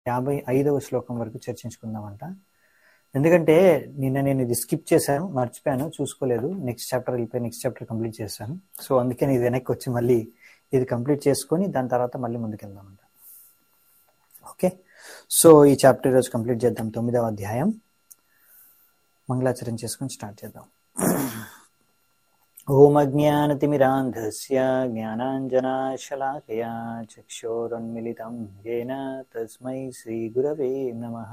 యాభై ఐదవ శ్లోకం వరకు చర్చించుకుందామంట ఎందుకంటే నిన్న నేను ఇది స్కిప్ చేశాను మర్చిపోయాను చూసుకోలేదు నెక్స్ట్ చాప్టర్ వెళ్ళిపోయి నెక్స్ట్ చాప్టర్ కంప్లీట్ చేశాను సో అందుకని ఇది వెనక్కి వచ్చి మళ్ళీ ఇది కంప్లీట్ చేసుకొని దాని తర్వాత మళ్ళీ ముందుకెళ్దామంట ఓకే సో ఈ చాప్టర్ ఈరోజు కంప్లీట్ చేద్దాం తొమ్మిదవ అధ్యాయం మంగళాచరణ చేసుకొని స్టార్ట్ చేద్దాం ఓం అజ్ఞానతిమిరాంధస్య జ్ఞానాంజనాశలాకయా చక్షోరున్మిలితం येन తస్మై శ్రీగురవే నమః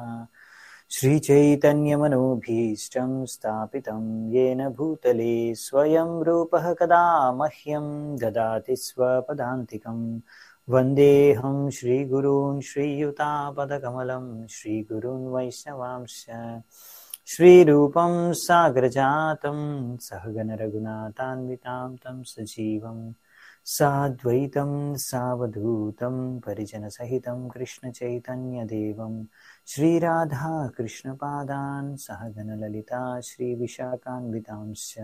श्रीचैतन्यमनोभीष्टं स्थापितं येन भूतले स्वयं रूपः कदा मह्यं ददाति स्वपदान्तिकं वन्देऽहं श्रीगुरून् श्रीयुतापदकमलं श्रीगुरून् वैष्णवांश्च श्रीरूपं साग्रजातं सहगणरघुनाथान्वितां तं सजीवं साद्वैतं सावधूतं परिजनसहितं कृष्णचैतन्यदेवं श्रीराधा कृष्णपादान् सहगणललिता श्रीविशाखान्वितांश्च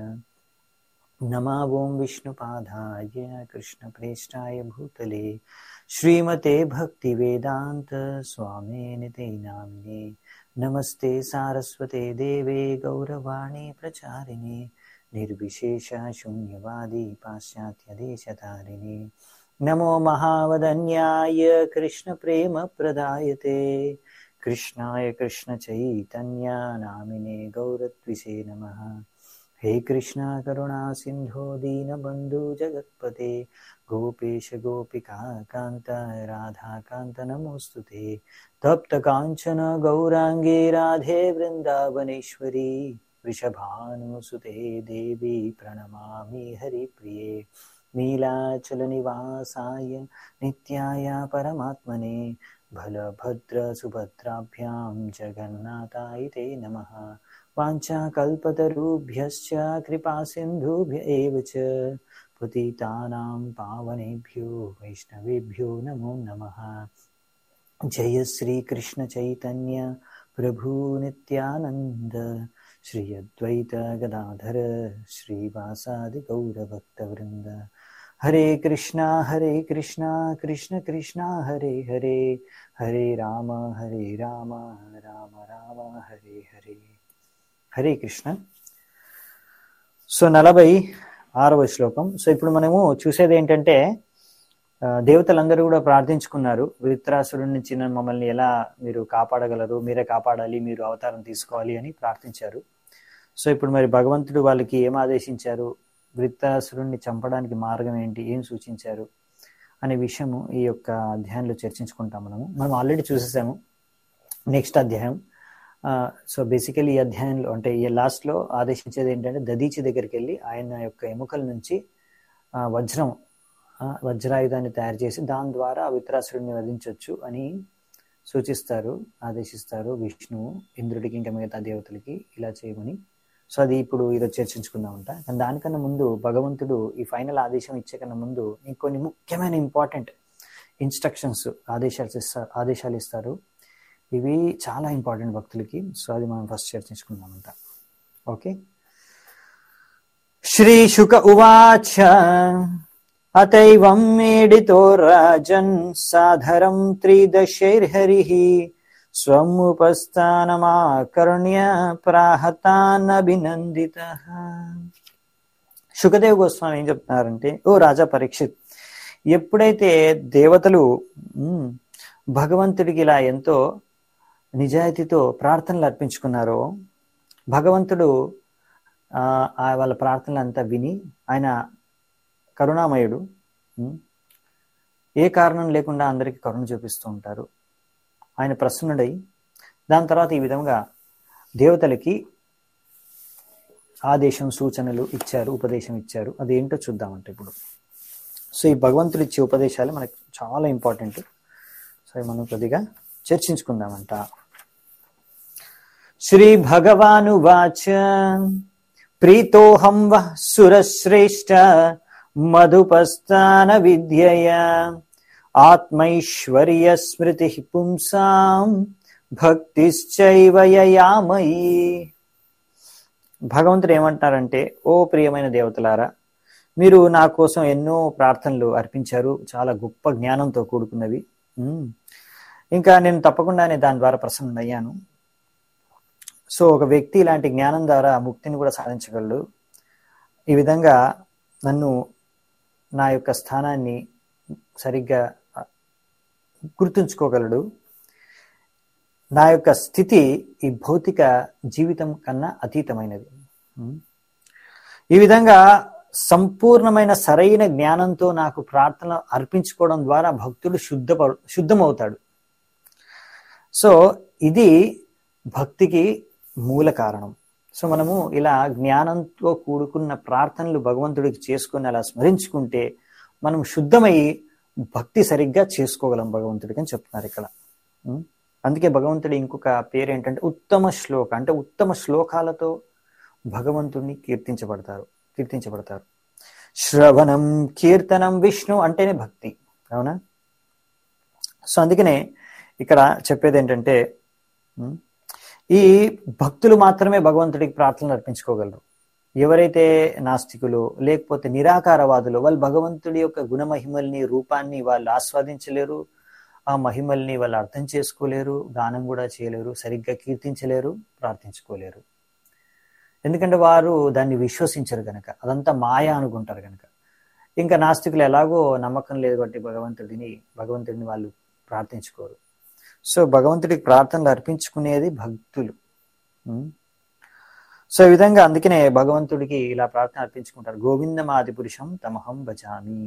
नमावों विष्णुपादाय कृष्णप्रेष्ठाय भूतले श्रीमते भक्तिवेदान्त स्वामिनिते नाम्ने नमस्ते सारस्वते देवे गौरवाणी प्रचारिणे निर्विशेषशून्यवादी पाश्चात्यदेशतारिणे नमो महावदन्याय कृष्णप्रेमप्रदायते कृष्णाय कृष्णचैतन्या नामिने गौरत्विषे नमः हे कृष्णा करुणा सिन्धो दीनबन्धु जगत्पते गोपेश गोपिका कान्त राधाकान्त नमोऽस्तु ते तप्तकाञ्चन गौराङ्गे राधे वृन्दावनेश्वरी वृषभानुसुते देवी प्रणमामि हरिप्रिये नीलाचलनिवासाय नित्याय परमात्मने बलभद्रसुभद्राभ्यां जगन्नाथाय ते नमः वाञ्छाकल्पतरुभ्यश्च कृपासिन्धुभ्य एव च पतितानां पावनेभ्यो वैष्णवेभ्यो नमो नमः जय श्रीकृष्णचैतन्य प्रभु नित्यानन्द श्री अद्वैत गदाधर श्रीवासादि गौरभक्तवृन्द हरे कृष्णा हरे कृष्णा कृष्ण कृष्णा हरे हरे हरे राम हरे राम राम राम हरे हरे హరే కృష్ణ సో నలభై ఆరవ శ్లోకం సో ఇప్పుడు మనము చూసేది ఏంటంటే ఆ, దేవతలందరూ కూడా ప్రార్థించుకున్నారు వృత్రాసురుడి నుంచి నన్ను మమ్మల్ని ఎలా మీరు కాపాడగలరు మీరే కాపాడాలి మీరు అవతారం తీసుకోవాలి అని ప్రార్థించారు సో ఇప్పుడు మరి భగవంతుడు వాళ్ళకి ఏం ఆదేశించారు వృత్రాసురుడిని చంపడానికి మార్గం ఏంటి ఏం సూచించారు అనే విషయము ఈ యొక్క అధ్యాయంలో చర్చించుకుంటాం మనము మనం ఆల్రెడీ చూసేసాము నెక్స్ట్ అధ్యాయం సో బేసికలీ ఈ అధ్యాయంలో అంటే ఈ లాస్ట్లో ఆదేశించేది ఏంటంటే దదీచి దగ్గరికి వెళ్ళి ఆయన యొక్క ఎముకల నుంచి ఆ, వజ్రం ఆ, వజ్రాయుధాన్ని తయారు చేసి దాని ద్వారా ఆ విత్రాసురుడిని వధించవచ్చు అని సూచిస్తారు ఆదేశిస్తారు విష్ణువు ఇంద్రుడికి ఇంకా మిగతా దేవతలకి ఇలా చేయమని సో అది ఇప్పుడు ఈరోజు చర్చించుకుందామంట కానీ దానికన్నా ముందు భగవంతుడు ఈ ఫైనల్ ఆదేశం ఇచ్చే కన్నా ముందు ఇంకొన్ని ముఖ్యమైన ఇంపార్టెంట్ ఇన్స్ట్రక్షన్స్ ఆదేశాలు ఇస్తారు ఆదేశాలు ఇస్తారు ఇవి చాలా ఇంపార్టెంట్ భక్తులకి సో అది మనం ఫస్ట్ చర్చించుకుందామంట ఓకే శ్రీ శుక ఉవాచ అతైవం మేడితో రాజన్ సాధరం త్రిదశైర్హరి స్వముపస్థానమాకర్ణ్య ప్రాహతానభినందిత శుకదేవ్ గోస్వామి ఏం చెప్తున్నారంటే ఓ రాజా పరీక్షిత్ ఎప్పుడైతే దేవతలు ఉమ్, భగవంతుడికి ఇలా ఎంతో నిజాయితీతో ప్రార్థనలు అర్పించుకున్నారో భగవంతుడు ఆ ఆ వాళ్ళ ప్రార్థనలు అంతా విని ఆయన కరుణామయుడు ఉమ్, ఏ కారణం లేకుండా అందరికీ కరుణ చూపిస్తూ ఉంటారు ఆయన ప్రసన్నుడై దాని తర్వాత ఈ విధంగా దేవతలకి ఆదేశం సూచనలు ఇచ్చారు ఉపదేశం ఇచ్చారు అది ఏంటో చూద్దామంటే ఇప్పుడు సో ఈ భగవంతుడు ఇచ్చే ఉపదేశాలు మనకు చాలా ఇంపార్టెంట్ సో అవి మనం కొద్దిగా చర్చించుకుందామంట శ్రీ భగవానువాచ ప్రీతోహం వః సురశ్రేష్ఠ మధుపస్థాన విద్యయ ఆత్మైశ్వర్య స్మృతి పుంసాం భక్తిశ్చైవ యయామయి భగవంతుడు ఏమంటారంటే ఓ ప్రియమైన దేవతలారా మీరు నా కోసం ఎన్నో ప్రార్థనలు అర్పించారు చాలా గొప్ప జ్ఞానంతో కూడుకున్నవి ఉమ్. ఇంకా నేను తప్పకుండానే దాని ద్వారా ప్రసన్నయ్యాను సో ఒక వ్యక్తి ఇలాంటి జ్ఞానం ద్వారా ముక్తిని కూడా సాధించగలడు ఈ విధంగా నన్ను నా యొక్క స్థానాన్ని సరిగ్గా గుర్తుంచుకోగలడు నా యొక్క స్థితి ఈ భౌతిక జీవితం కన్నా అతీతమైనది ఈ విధంగా సంపూర్ణమైన సరైన జ్ఞానంతో నాకు ప్రార్థన అర్పించుకోవడం ద్వారా భక్తుడు శుద్ధ శుద్ధమవుతాడు సో ఇది భక్తికి మూల కారణం సో మనము ఇలా జ్ఞానంతో కూడుకున్న ప్రార్థనలు భగవంతుడికి చేసుకుని అలా స్మరించుకుంటే మనం శుద్ధమై భక్తి సరిగ్గా చేసుకోగలం భగవంతుడికి అని చెప్తున్నారు ఇక్కడ అందుకే భగవంతుడి ఇంకొక పేరు ఏంటంటే ఉత్తమ శ్లోక అంటే ఉత్తమ శ్లోకాలతో భగవంతుడిని కీర్తించబడతారు కీర్తించబడతారు శ్రవణం కీర్తనం విష్ణు అంటేనే భక్తి అవునా సో అందుకనే ఇక్కడ చెప్పేది ఏంటంటే ఈ భక్తులు మాత్రమే భగవంతుడికి ప్రార్థనలు అర్పించుకోగలరు ఎవరైతే నాస్తికులు లేకపోతే నిరాకారవాదులు వాళ్ళు భగవంతుడి యొక్క గుణమహిమల్ని రూపాన్ని వాళ్ళు ఆస్వాదించలేరు ఆ మహిమల్ని వాళ్ళు అర్థం చేసుకోలేరు గానం కూడా చేయలేరు సరిగ్గా కీర్తించలేరు ప్రార్థించుకోలేరు ఎందుకంటే వారు దాన్ని విశ్వసించరు గనక అదంతా మాయ అనుకుంటారు గనక ఇంకా నాస్తికులు ఎలాగో నమ్మకం లేదు కాబట్టి భగవంతుడిని భగవంతుడిని వాళ్ళు ప్రార్థించుకోరు సో భగవంతుడికి ప్రార్థనలు అర్పించుకునేది భక్తులు సో ఈ విధంగా అందుకనే భగవంతుడికి ఇలా ప్రార్థన అర్పించుకుంటారు గోవిందమాది పురుషం తమహం భజామి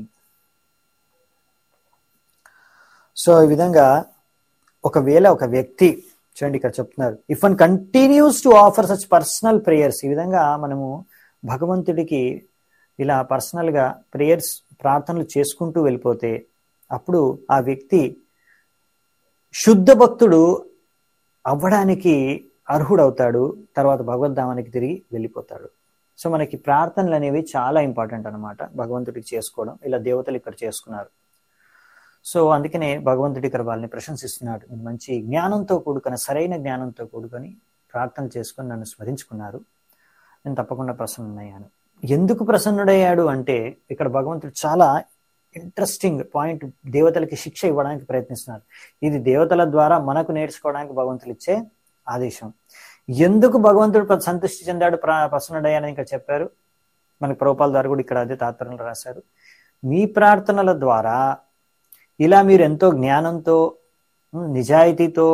సో ఈ విధంగా ఒకవేళ ఒక వ్యక్తి చూడండి ఇక్కడ చెప్తున్నారు if one continues to offer such personal prayers ఈ విధంగా మనము భగవంతుడికి ఇలా పర్సనల్గా ప్రేయర్స్ ప్రార్థనలు చేసుకుంటూ వెళ్ళిపోతే అప్పుడు ఆ వ్యక్తి శుద్ధ భక్తుడు అవ్వడానికి అర్హుడవుతాడు తర్వాత భగవద్ధామానికి తిరిగి వెళ్ళిపోతాడు సో మనకి ప్రార్థనలు అనేవి చాలా ఇంపార్టెంట్ అనమాట భగవంతుడికి చేసుకోవడం ఇలా దేవతలు ఇక్కడ చేసుకున్నారు సో అందుకనే భగవంతుడి ఇక్కడ వాళ్ళని ప్రశంసిస్తున్నాడు మంచి జ్ఞానంతో కూడుకొని సరైన జ్ఞానంతో కూడుకొని ప్రార్థన చేసుకొని నన్ను స్మరించుకున్నారు నేను తప్పకుండా ప్రసన్నయ్యాను ఎందుకు ప్రసన్నుడయ్యాడు అంటే ఇక్కడ భగవంతుడు చాలా ఇంట్రెస్టింగ్ పాయింట్ దేవతలకి శిక్ష ఇవ్వడానికి ప్రయత్నిస్తున్నారు ఇది దేవతల ద్వారా మనకు నేర్చుకోవడానికి భగవంతుడు ఇచ్చే ఆదేశం ఎందుకు భగవంతుడు సంతృష్టి చెందాడు ప్రసన్నుడయ్యానని ఇక్కడ చెప్పారు మనకి ప్రభుపాల ద్వారా కూడా ఇక్కడ అదే తాత్పర్యంలో రాశారు మీ ప్రార్థనల ద్వారా ఇలా మీరు ఎంతో జ్ఞానంతో నిజాయితీతో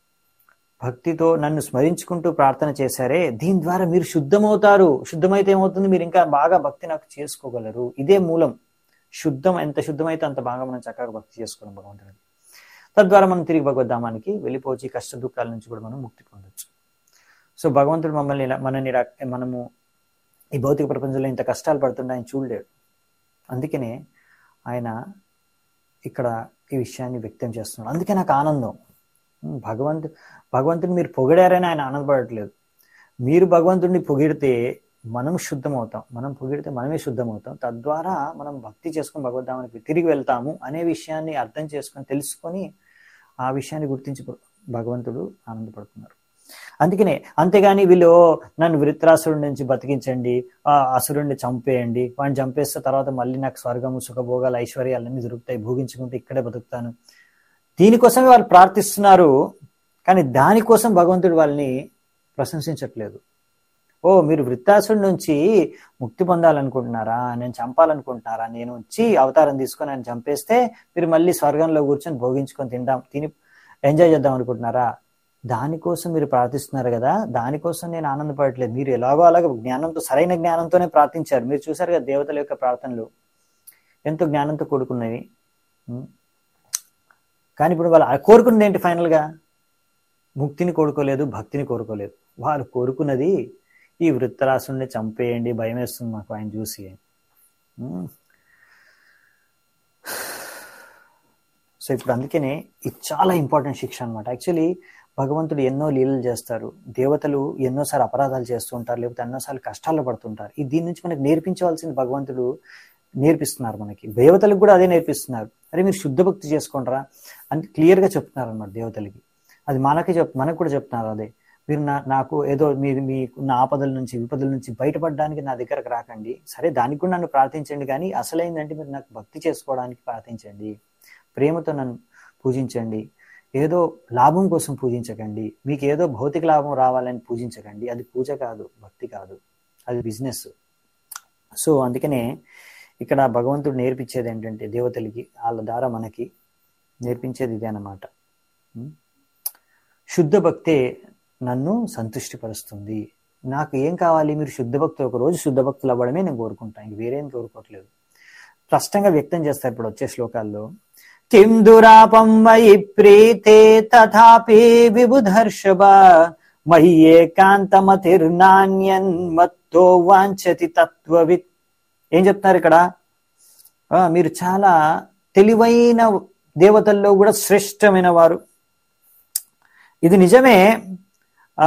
భక్తితో నన్ను స్మరించుకుంటూ ప్రార్థన చేశారే దీని ద్వారా మీరు శుద్ధమవుతారు శుద్ధమైతే ఏమవుతుంది మీరు ఇంకా బాగా భక్తి నాకు చేసుకోగలరు ఇదే మూలం శుద్ధం ఎంత శుద్ధమైతే అంత బాగా మనం చక్కగా భక్తి చేసుకోవడం భగవంతుడికి తద్వారా మనం తిరిగి భగవద్ధామానికి వెళ్ళిపోవచ్చు ఈ కష్ట దుఃఖాల నుంచి కూడా మనం ముక్తి పొందొచ్చు సో భగవంతుడు మమ్మల్ని ఇలా మనని మనము ఈ భౌతిక ప్రపంచంలో ఇంత కష్టాలు పడుతుంటే ఆయన చూడలేడు అందుకనే ఆయన ఇక్కడ ఈ విషయాన్ని వ్యక్తం చేస్తున్నాడు అందుకే నాకు ఆనందం భగవంతు భగవంతుని మీరు పొగిడారని ఆయన ఆనందపడట్లేదు మీరు భగవంతుడిని పొగిడితే మనం శుద్ధమవుతాం మనం పొగిడితే మనమే శుద్ధమవుతాం తద్వారా మనం భక్తి చేసుకుని భగవద్ధామానికి తిరిగి వెళ్తాము అనే విషయాన్ని అర్థం చేసుకొని తెలుసుకొని ఆ విషయాన్ని గుర్తించి భగవంతుడు ఆనందపడుతున్నారు అందుకనే అంతేగాని వీళ్ళు నన్ను వృత్రాసురుడి నుంచి బతికించండి ఆ అసురుడిని చంపేయండి వాడిని చంపేస్తే తర్వాత మళ్ళీ నాకు స్వర్గము సుఖభోగాలు ఐశ్వర్యాలన్నీ దొరుకుతాయి భోగించుకుంటే ఇక్కడే బతుకుతాను దీనికోసమే వాళ్ళు ప్రార్థిస్తున్నారు కానీ దానికోసం భగవంతుడు వాళ్ళని ప్రశంసించట్లేదు ఓ మీరు వృత్తాసుడి నుంచి ముక్తి పొందాలనుకుంటున్నారా నేను చంపాలనుకుంటున్నారా నేను వచ్చి అవతారం తీసుకొని ఆయన చంపేస్తే మీరు మళ్ళీ స్వర్గంలో కూర్చొని భోగించుకొని తిందాం తిని ఎంజాయ్ చేద్దాం అనుకుంటున్నారా దానికోసం మీరు ప్రార్థిస్తున్నారు కదా దానికోసం నేను ఆనందపడట్లేదు మీరు ఎలాగో అలాగ జ్ఞానంతో సరైన జ్ఞానంతోనే ప్రార్థించారు మీరు చూసారు కదా దేవతల యొక్క ప్రార్థనలు ఎంతో జ్ఞానంతో కూడుకున్నవి కానీ ఇప్పుడు వాళ్ళు కోరుకున్నది ఏంటి ఫైనల్గా ముక్తిని కోరుకోలేదు భక్తిని కోరుకోలేదు వారు కోరుకున్నది ఈ వృత్తరాసుని చంపేయండి భయం వేస్తుంది మాకు ఆయన చూసి సో ఇప్పుడు అందుకనే ఇది చాలా ఇంపార్టెంట్ శిక్ష అనమాట యాక్చువల్లీ భగవంతుడు ఎన్నో లీలలు చేస్తారు దేవతలు ఎన్నోసార్లు అపరాధాలు చేస్తూ ఉంటారు లేకపోతే ఎన్నోసార్లు కష్టాల్లో పడుతుంటారు ఈ దీని నుంచి మనకి నేర్పించవలసింది భగవంతుడు నేర్పిస్తున్నారు మనకి దేవతలకు కూడా అదే నేర్పిస్తున్నారు అరే మీరు శుద్ధ భక్తి చేసుకుంటారా అని క్లియర్గా చెప్తున్నారు అనమాట దేవతలకి అది మనకి చెప్ మనకు కూడా చెప్తున్నారు అదే మీరు నా నాకు ఏదో మీరు మీకున్న ఆపదల నుంచి విపదల నుంచి బయటపడడానికి నా దగ్గరకు రాకండి సరే దానికి కూడా నన్ను ప్రార్థించండి కానీ అసలైందంటే మీరు నాకు భక్తి చేసుకోవడానికి ప్రార్థించండి ప్రేమతో నన్ను పూజించండి ఏదో లాభం కోసం పూజించకండి మీకు ఏదో భౌతిక లాభం రావాలని పూజించకండి అది పూజ కాదు భక్తి కాదు అది బిజినెస్ సో అందుకనే ఇక్కడ భగవంతుడు నేర్పించేది ఏంటంటే దేవతలకి వాళ్ళ ద్వారా మనకి నేర్పించేది ఇదే అన్నమాట ఉం? శుద్ధ భక్తే నన్ను సంతుష్టిపరుస్తుంది నాకు ఏం కావాలి మీరు శుద్ధ భక్తులు ఒక రోజు శుద్ధ భక్తులు అవ్వడమే నేను కోరుకుంటాను ఇంక వేరేం కోరుకోవట్లేదు స్పష్టంగా వ్యక్తం చేస్తారు ఇప్పుడు వచ్చే శ్లోకాల్లో కిం దురాపం మయి ప్రీతే తథాపి విబుధర్షభ మయ్యేకాంతమతిర్నాణ్యన్ మత్తో వాంఛతి తత్వవిత్ ఏం చెప్తున్నారు ఇక్కడ ఆ, మీరు చాలా తెలివైన దేవతల్లో కూడా శ్రేష్టమైన వారు ఇది నిజమే ఆ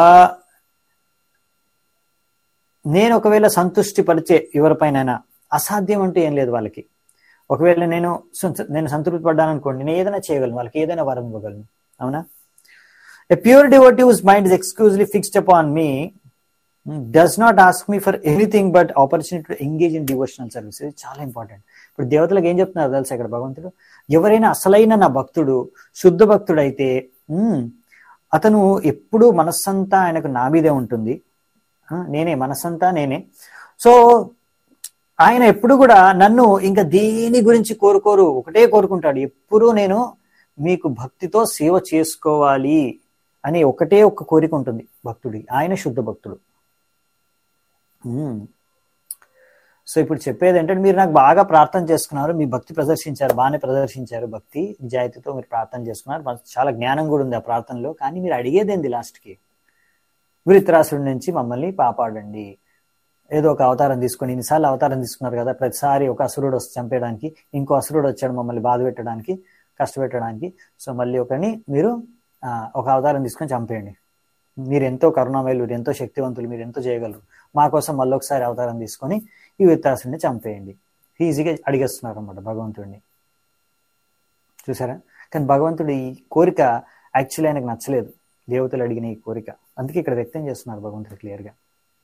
నేను ఒకవేళ సంతృష్టి పరిచే ఎవరిపైనైనా అసాధ్యం అంటే ఏం లేదు వాళ్ళకి ఒకవేళ నేను సం- నేను సంతృప్తి పడ్డాను అనుకోండి నేను ఏదైనా చేయగలను వాళ్ళకి ఏదైనా వరం ఇవ్వగలను అవునా a pure devotee's mind is exclusively fixed upon me does not ask me for anything but opportunity to engage in devotional service ఇది చాలా ఇంపార్టెంట్ ఇప్పుడు దేవతలకు ఏం చెప్తున్నారు తెలుసా ఇక్కడ భగవంతుడు ఎవరైనా అసలైన నా భక్తుడు శుద్ధ భక్తుడైతే ఉమ్, అతను ఎప్పుడు మనస్సంతా ఆయనకు నా మీదే ఉంటుంది ఆ, నేనే మనస్సంతా నేనే సో ఆయన ఎప్పుడు కూడా నన్ను ఇంకా దేని గురించి కోరుకోరు ఒకటే కోరుకుంటాడు ఎప్పుడూ నేను మీకు భక్తితో సేవ చేసుకోవాలి అనే ఒకటే ఒక కోరిక ఉంటుంది భక్తుడి ఆయన శుద్ధ భక్తుడు ఉమ్. సో ఇప్పుడు చెప్పేది ఏంటంటే మీరు నాకు బాగా ప్రార్థన చేసుకున్నారు మీ భక్తి ప్రదర్శించారు బాగానే ప్రదర్శించారు భక్తి నిజాయితీతో మీరు ప్రార్థన చేసుకున్నారు మనకు చాలా జ్ఞానం కూడా ఉంది ఆ ప్రార్థనలో కానీ మీరు అడిగేదేంది లాస్ట్కి విరిత్రాసుడి నుంచి మమ్మల్ని కాపాడండి ఏదో ఒక అవతారం తీసుకొని ఇన్నిసార్లు అవతారం తీసుకున్నారు కదా ప్రతిసారి ఒక అసురుడు వచ్చి చంపేయడానికి ఇంకో అసురుడు వచ్చాడు మమ్మల్ని బాధ పెట్టడానికి కష్టపెట్టడానికి సో మళ్ళీ ఒకరిని మీరు ఆ, ఒక అవతారం తీసుకొని చంపేయండి మీరు ఎంతో కరుణామయులు మీరు ఎంతో శక్తివంతులు మీరు ఎంతో చేయగలరు మా కోసం మళ్ళీ ఒకసారి అవతారం తీసుకొని ఈ విత్తాసుడిని చంపేయండి ఈజీగా అడిగేస్తున్నారు అనమాట భగవంతుడిని చూసారా కానీ భగవంతుడు ఈ కోరిక యాక్చువల్లీ ఆయనకు నచ్చలేదు దేవతలు అడిగిన ఈ కోరిక అందుకే ఇక్కడ వ్యక్తం చేస్తున్నారు భగవంతుడు క్లియర్గా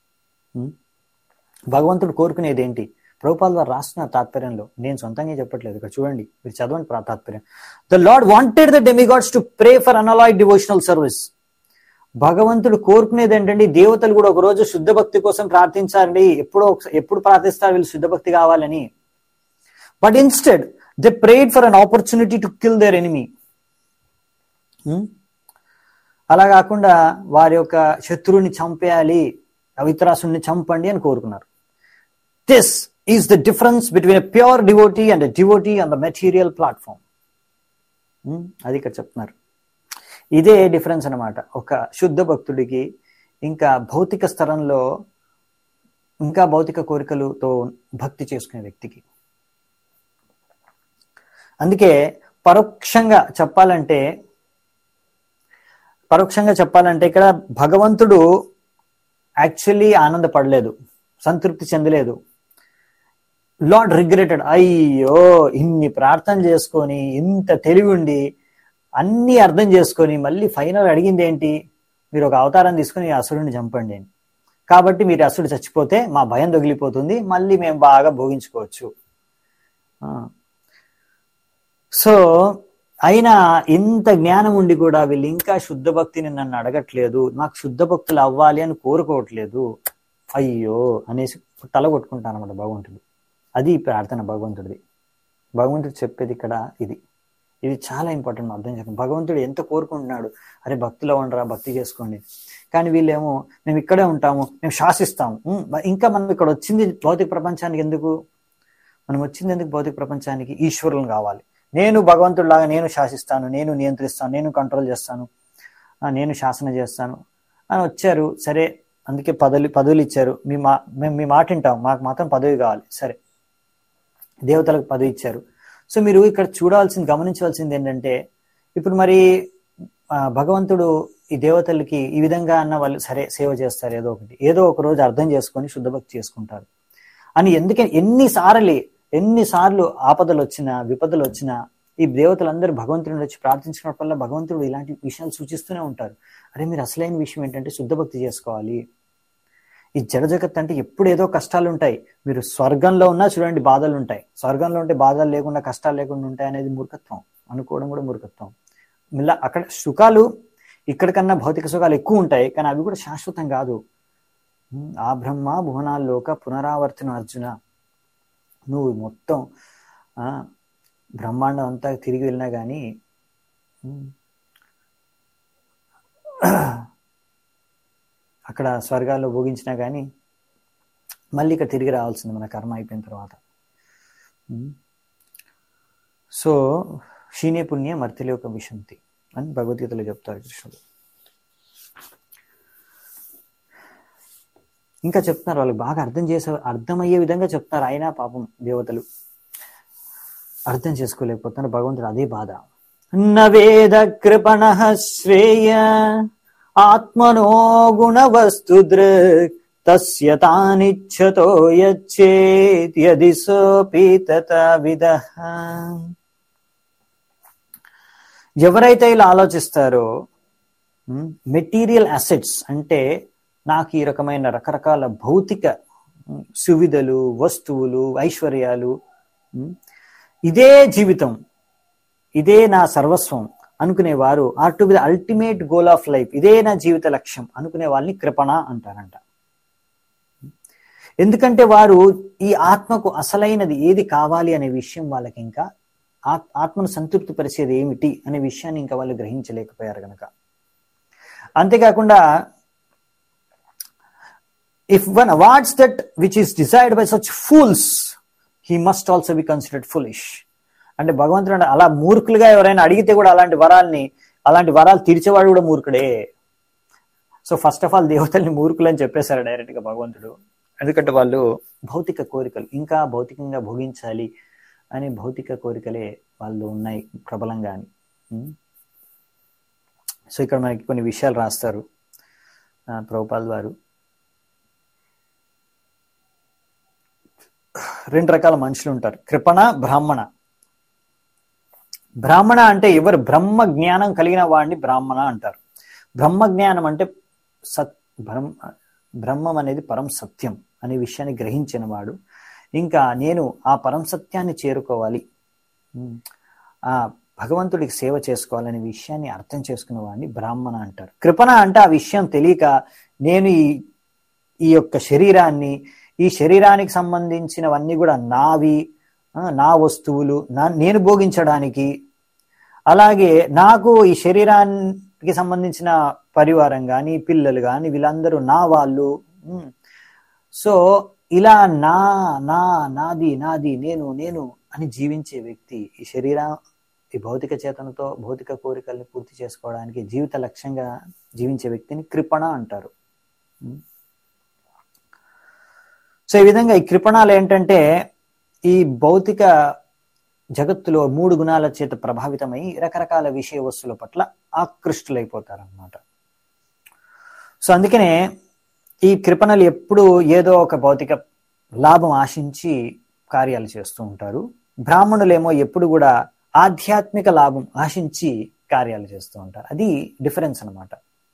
భగవంతుడు కోరుకునేది ఏంటి ప్రభుపాల్ వారు రాస్తున్న తాత్పర్యంలో నేను సొంతంగా చెప్పట్లేదు ఇక్కడ చూడండి మీరు చదవండి ప్రా- తాత్పర్యం the lord wanted the demigods to pray for unalloyed devotional service భగవంతుడు కోరుకునేది ఏంటంటే దేవతలు కూడా ఒక రోజు శుద్ధ భక్తి కోసం ప్రార్థించాలండి ఎప్పుడో ఒకస- ఎప్పుడు ప్రార్థిస్తారు వీళ్ళు శుద్ధ భక్తి కావాలని but instead they prayed for an opportunity to kill their enemy అలా కాకుండా వారి యొక్క శత్రువుని చంపేయాలి అవిత్రాసుని చంపండి అని కోరుకున్నారు this is the difference between a pure devotee and a devotee on the material platform అది ఇక్కడ చెప్తున్నారు ఇదే డిఫరెన్స్ అన్నమాట ఒక శుద్ధ భక్తుడికి ఇంకా భౌతిక స్థలంలో ఇంకా భౌతిక కోరికలతో భక్తి చేసుకునే వ్యక్తికి అందుకే పరోక్షంగా చెప్పాలంటే పరోక్షంగా చెప్పాలంటే ఇక్కడ భగవంతుడు యాక్చువల్లీ ఆనందపడలేదు సంతృప్తి చెందలేదు లార్డ్ రిగ్రెటెడ్ అయ్యో ఇన్ని ప్రార్థన చేసుకొని ఇంత తెలివి ఉండి అన్ని అర్థం చేసుకొని మళ్ళీ ఫైనల్ అడిగింది ఏంటి మీరు ఒక అవతారం తీసుకుని ఈ అసురుడిని చంపండి అని కాబట్టి మీరు అసురుడు చచ్చిపోతే మా భయం తగిలిపోతుంది మళ్ళీ మేము బాగా భోగించుకోవచ్చు ఆ. సో అయినా ఇంత జ్ఞానం ఉండి కూడా వీళ్ళు ఇంకా శుద్ధ భక్తిని నన్ను అడగట్లేదు నాకు శుద్ధ భక్తులు అవ్వాలి అని కోరుకోవట్లేదు అయ్యో అనేసి తల కొట్టుకుంటాను అనమాట భగవంతుడు అది ఈ ప్రార్థన భగవంతుడిది భగవంతుడు చెప్పేది ఇక్కడ ఇది ఇది చాలా ఇంపార్టెంట్ అర్థం చేసుకోండి భగవంతుడు ఎంత కోరుకుంటున్నాడు అరే భక్తిలో ఉండరా భక్తి చేసుకోండి కానీ వీళ్ళేమో మేము ఇక్కడే ఉంటాము మేము శాసిస్తాము ఉమ్, ఇంకా మనం ఇక్కడ వచ్చింది భౌతిక ప్రపంచానికి ఎందుకు మనం వచ్చింది ఎందుకు భౌతిక ప్రపంచానికి ఈశ్వరులను కావాలి నేను భగవంతుడిలాగా నేను శాసిస్తాను నేను నియంత్రిస్తాను నేను కంట్రోల్ చేస్తాను ఆ, నేను శాసన చేస్తాను అని వచ్చారు సరే అందుకే పదవులు పదవులు ఇచ్చారు మీ మా మేము మీ మాట వింటాం మాకు మాత్రం పదవి కావాలి సరే దేవతలకు పదవి ఇచ్చారు సో మీరు ఇక్కడ చూడాల్సింది గమనించవలసింది ఏంటంటే ఇప్పుడు మరి ఆ, భగవంతుడు ఈ దేవతలకి ఈ విధంగా అన్న వాళ్ళు సరే సేవ చేస్తారు ఏదో ఒకటి ఏదో ఒక రోజు అర్థం చేసుకొని శుద్ధభక్తి చేసుకుంటారు అని ఎందుకని ఎన్నిసార్లు ఎన్నిసార్లు ఆపదలు వచ్చినా విపదలు వచ్చినా ఈ దేవతలందరూ భగవంతుడిని వచ్చి ప్రార్థించినప్పుడల్లా భగవంతుడు ఇలాంటి విషయాలు సూచిస్తూనే ఉంటారు అరే మీరు అసలైన విషయం ఏంటంటే శుద్ధభక్తి చేసుకోవాలి ఈ జడ జగత్ అంటే ఎప్పుడు ఏదో కష్టాలు ఉంటాయి మీరు స్వర్గంలో ఉన్నా చూడండి బాధలు ఉంటాయి స్వర్గంలో ఉంటే బాధలు లేకుండా కష్టాలు లేకుండా ఉంటాయి అనేది మూర్ఖత్వం అనుకోవడం కూడా మూర్ఖత్వం మిల్ల అక్కడ సుఖాలు ఇక్కడ కన్నా భౌతిక సుఖాలు ఎక్కువ ఉంటాయి కానీ అవి కూడా శాశ్వతం కాదు ఉమ్, ఆ బ్రహ్మ భువనాల్లోక పునరావర్తన అర్జున నువ్వు మొత్తం ఆ, బ్రహ్మాండం అంతా తిరిగి వెళ్ళినా కానీ ఉమ్, అక్కడ స్వర్గాల్లో భోగించినా కానీ మళ్ళీ ఇక్కడ తిరిగి రావాల్సింది మన కర్మ అయిపోయిన తర్వాత ఉమ్. సో క్షీణే పుణ్య మర్తిలో ఒక విశంతి అని భగవద్గీతలో చెప్తారు కృష్ణుడు ఇంకా చెప్తున్నారు వాళ్ళకి బాగా అర్థం చేసే అర్థమయ్యే విధంగా చెప్తున్నారు అయినా పాపం దేవతలు అర్థం చేసుకోలేకపోతున్నారు భగవంతుడు అదే బాధ నవేద కృపణ శ్రేయ ఆత్మనో గుణవస్తు దృక్ తస్య తానిచ్చతో యచ్చేత్ యది సోపి తథావిధ ఎవరైతే ఇలా ఆలోచిస్తారో మెటీరియల్ అసెట్స్ అంటే నాకు ఈ రకమైన రకరకాల భౌతిక ఉమ్, సువిధలు వస్తువులు ఐశ్వర్యాలు ఉమ్, ఇదే జీవితం ఇదే నా సర్వస్వం అనుకునేవారు are to be the ultimate goal of life ఇదే నా జీవిత లక్ష్యం అనుకునే వాళ్ళని కృపణ అంటారంట ఎందుకంటే వారు ఈ ఆత్మకు అసలైనది ఏది కావాలి అనే విషయం వాళ్ళకి ఇంకా ఆత్- ఆత్మను సంతృప్తి పరిచేది ఏమిటి అనే విషయాన్ని ఇంకా వాళ్ళు గ్రహించలేకపోయారు గనక అంతేకాకుండా if one awards that which is desired by such fools he must also be considered foolish అంటే భగవంతుడు అంటే అలా మూర్ఖులుగా ఎవరైనా అడిగితే కూడా అలాంటి వరాల్ని అలాంటి వరాలు తీర్చేవాడు కూడా మూర్ఖుడే సో ఫస్ట్ ఆఫ్ ఆల్ దేవతల్ని మూర్ఖులు అని చెప్పేశారు డైరెక్ట్ గా భగవంతుడు ఎందుకంటే వాళ్ళు భౌతిక కోరికలు ఇంకా భౌతికంగా భోగించాలి అని భౌతిక కోరికలే వాళ్ళు ఉన్నాయి ప్రబలంగా అని ఉమ్. సో ఇక్కడ మనకి కొన్ని విషయాలు రాస్తారు ఆ, ప్రభుపాల్ వారు రెండు రకాల మనుషులు ఉంటారు కృపణ బ్రాహ్మణ బ్రాహ్మణ అంటే ఎవరు బ్రహ్మ జ్ఞానం కలిగిన వాడిని బ్రాహ్మణ అంటారు బ్రహ్మ జ్ఞానం అంటే సత్ బ్రహ్మ బ్రహ్మం అనేది పరం సత్యం అనే విషయాన్ని గ్రహించిన వాడు ఇంకా నేను ఆ పరం సత్యాన్ని చేరుకోవాలి ఉమ్, ఆ భగవంతుడికి సేవ చేసుకోవాలనే విషయాన్ని అర్థం చేసుకున్న వాడిని బ్రాహ్మణ అంటారు కృపణ అంటే ఆ విషయం తెలియక నేను ఈ ఈ యొక్క శరీరాన్ని ఈ శరీరానికి సంబంధించినవన్నీ కూడా నావి ఆ, నా వస్తువులు నా నేను భోగించడానికి అలాగే నాకు ఈ శరీరానికి సంబంధించిన పరివారం కానీ పిల్లలు కానీ వీళ్ళందరూ నా వాళ్ళు ఉమ్. సో ఇలా నా నా నాది నాది నేను నేను అని జీవించే వ్యక్తి ఈ శరీరం ఈ భౌతిక చేతనతో భౌతిక కోరికల్ని పూర్తి చేసుకోవడానికి జీవిత లక్ష్యంగా జీవించే వ్యక్తిని కృపణ అంటారు ఉమ్. సో ఈ విధంగా ఈ కృపణాలు ఏంటంటే ఈ భౌతిక జగత్తులో మూడు గుణాల చేత ప్రభావితమై రకరకాల విషయ వస్తువుల పట్ల ఆకృష్టులైపోతారన్నమాట సో అందుకనే ఈ కృపణలు ఎప్పుడు ఏదో ఒక భౌతిక లాభం ఆశించి కార్యాలు చేస్తూ ఉంటారు బ్రాహ్మణులేమో ఎప్పుడు కూడా ఆధ్యాత్మిక లాభం ఆశించి కార్యాలు చేస్తూ ఉంటారు అది డిఫరెన్స్ అనమాట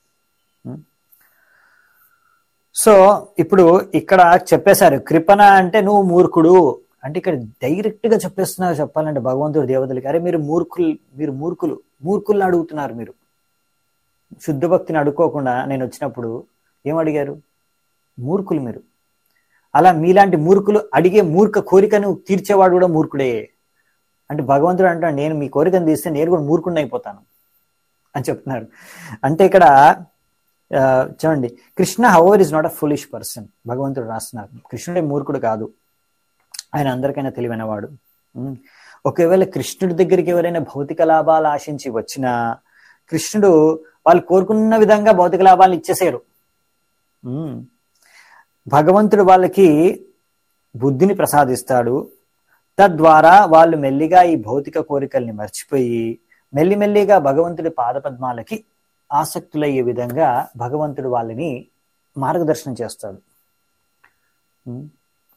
సో ఇప్పుడు ఇక్కడ చెప్పేశారు కృపణ అంటే నువ్వు మూర్ఖుడు అంటే ఇక్కడ డైరెక్ట్ గా చెప్పేస్తున్నారు చెప్పాలంటే భగవంతుడు దేవతలకి అరే మీరు మూర్ఖులు మీరు మూర్ఖులు మూర్ఖుల్ని అడుగుతున్నారు మీరు శుద్ధ భక్తిని అడుక్కోకుండా నేను వచ్చినప్పుడు ఏం అడిగారు మూర్ఖులు మీరు అలా మీలాంటి మూర్ఖులు అడిగే మూర్ఖ కోరికను తీర్చేవాడు కూడా మూర్ఖుడే అంటే భగవంతుడు అంటాడు నేను మీ కోరికను తీస్తే నేను కూడా మూర్ఖుడిని అయిపోతాను అని చెప్తున్నారు అంటే ఇక్కడ ఆ, చూడండి Krishna however is not a foolish person భగవంతుడు రాస్తున్నారు కృష్ణుడే మూర్ఖుడు కాదు ఆయన అందరికైనా తెలివైనవాడు ఉమ్. ఒకవేళ కృష్ణుడి దగ్గరికి ఎవరైనా భౌతిక లాభాలు ఆశించి వచ్చినా కృష్ణుడు వాళ్ళు కోరుకున్న విధంగా భౌతిక లాభాలను ఇచ్చేసారు ఉమ్. భగవంతుడు వాళ్ళకి బుద్ధిని ప్రసాదిస్తాడు తద్వారా వాళ్ళు మెల్లిగా ఈ భౌతిక కోరికల్ని మర్చిపోయి మెల్లిమెల్లిగా భగవంతుడి పాదపద్మాలకి ఆసక్తులయ్యే విధంగా భగవంతుడు వాళ్ళని మార్గదర్శనం చేస్తాడు ఉమ్.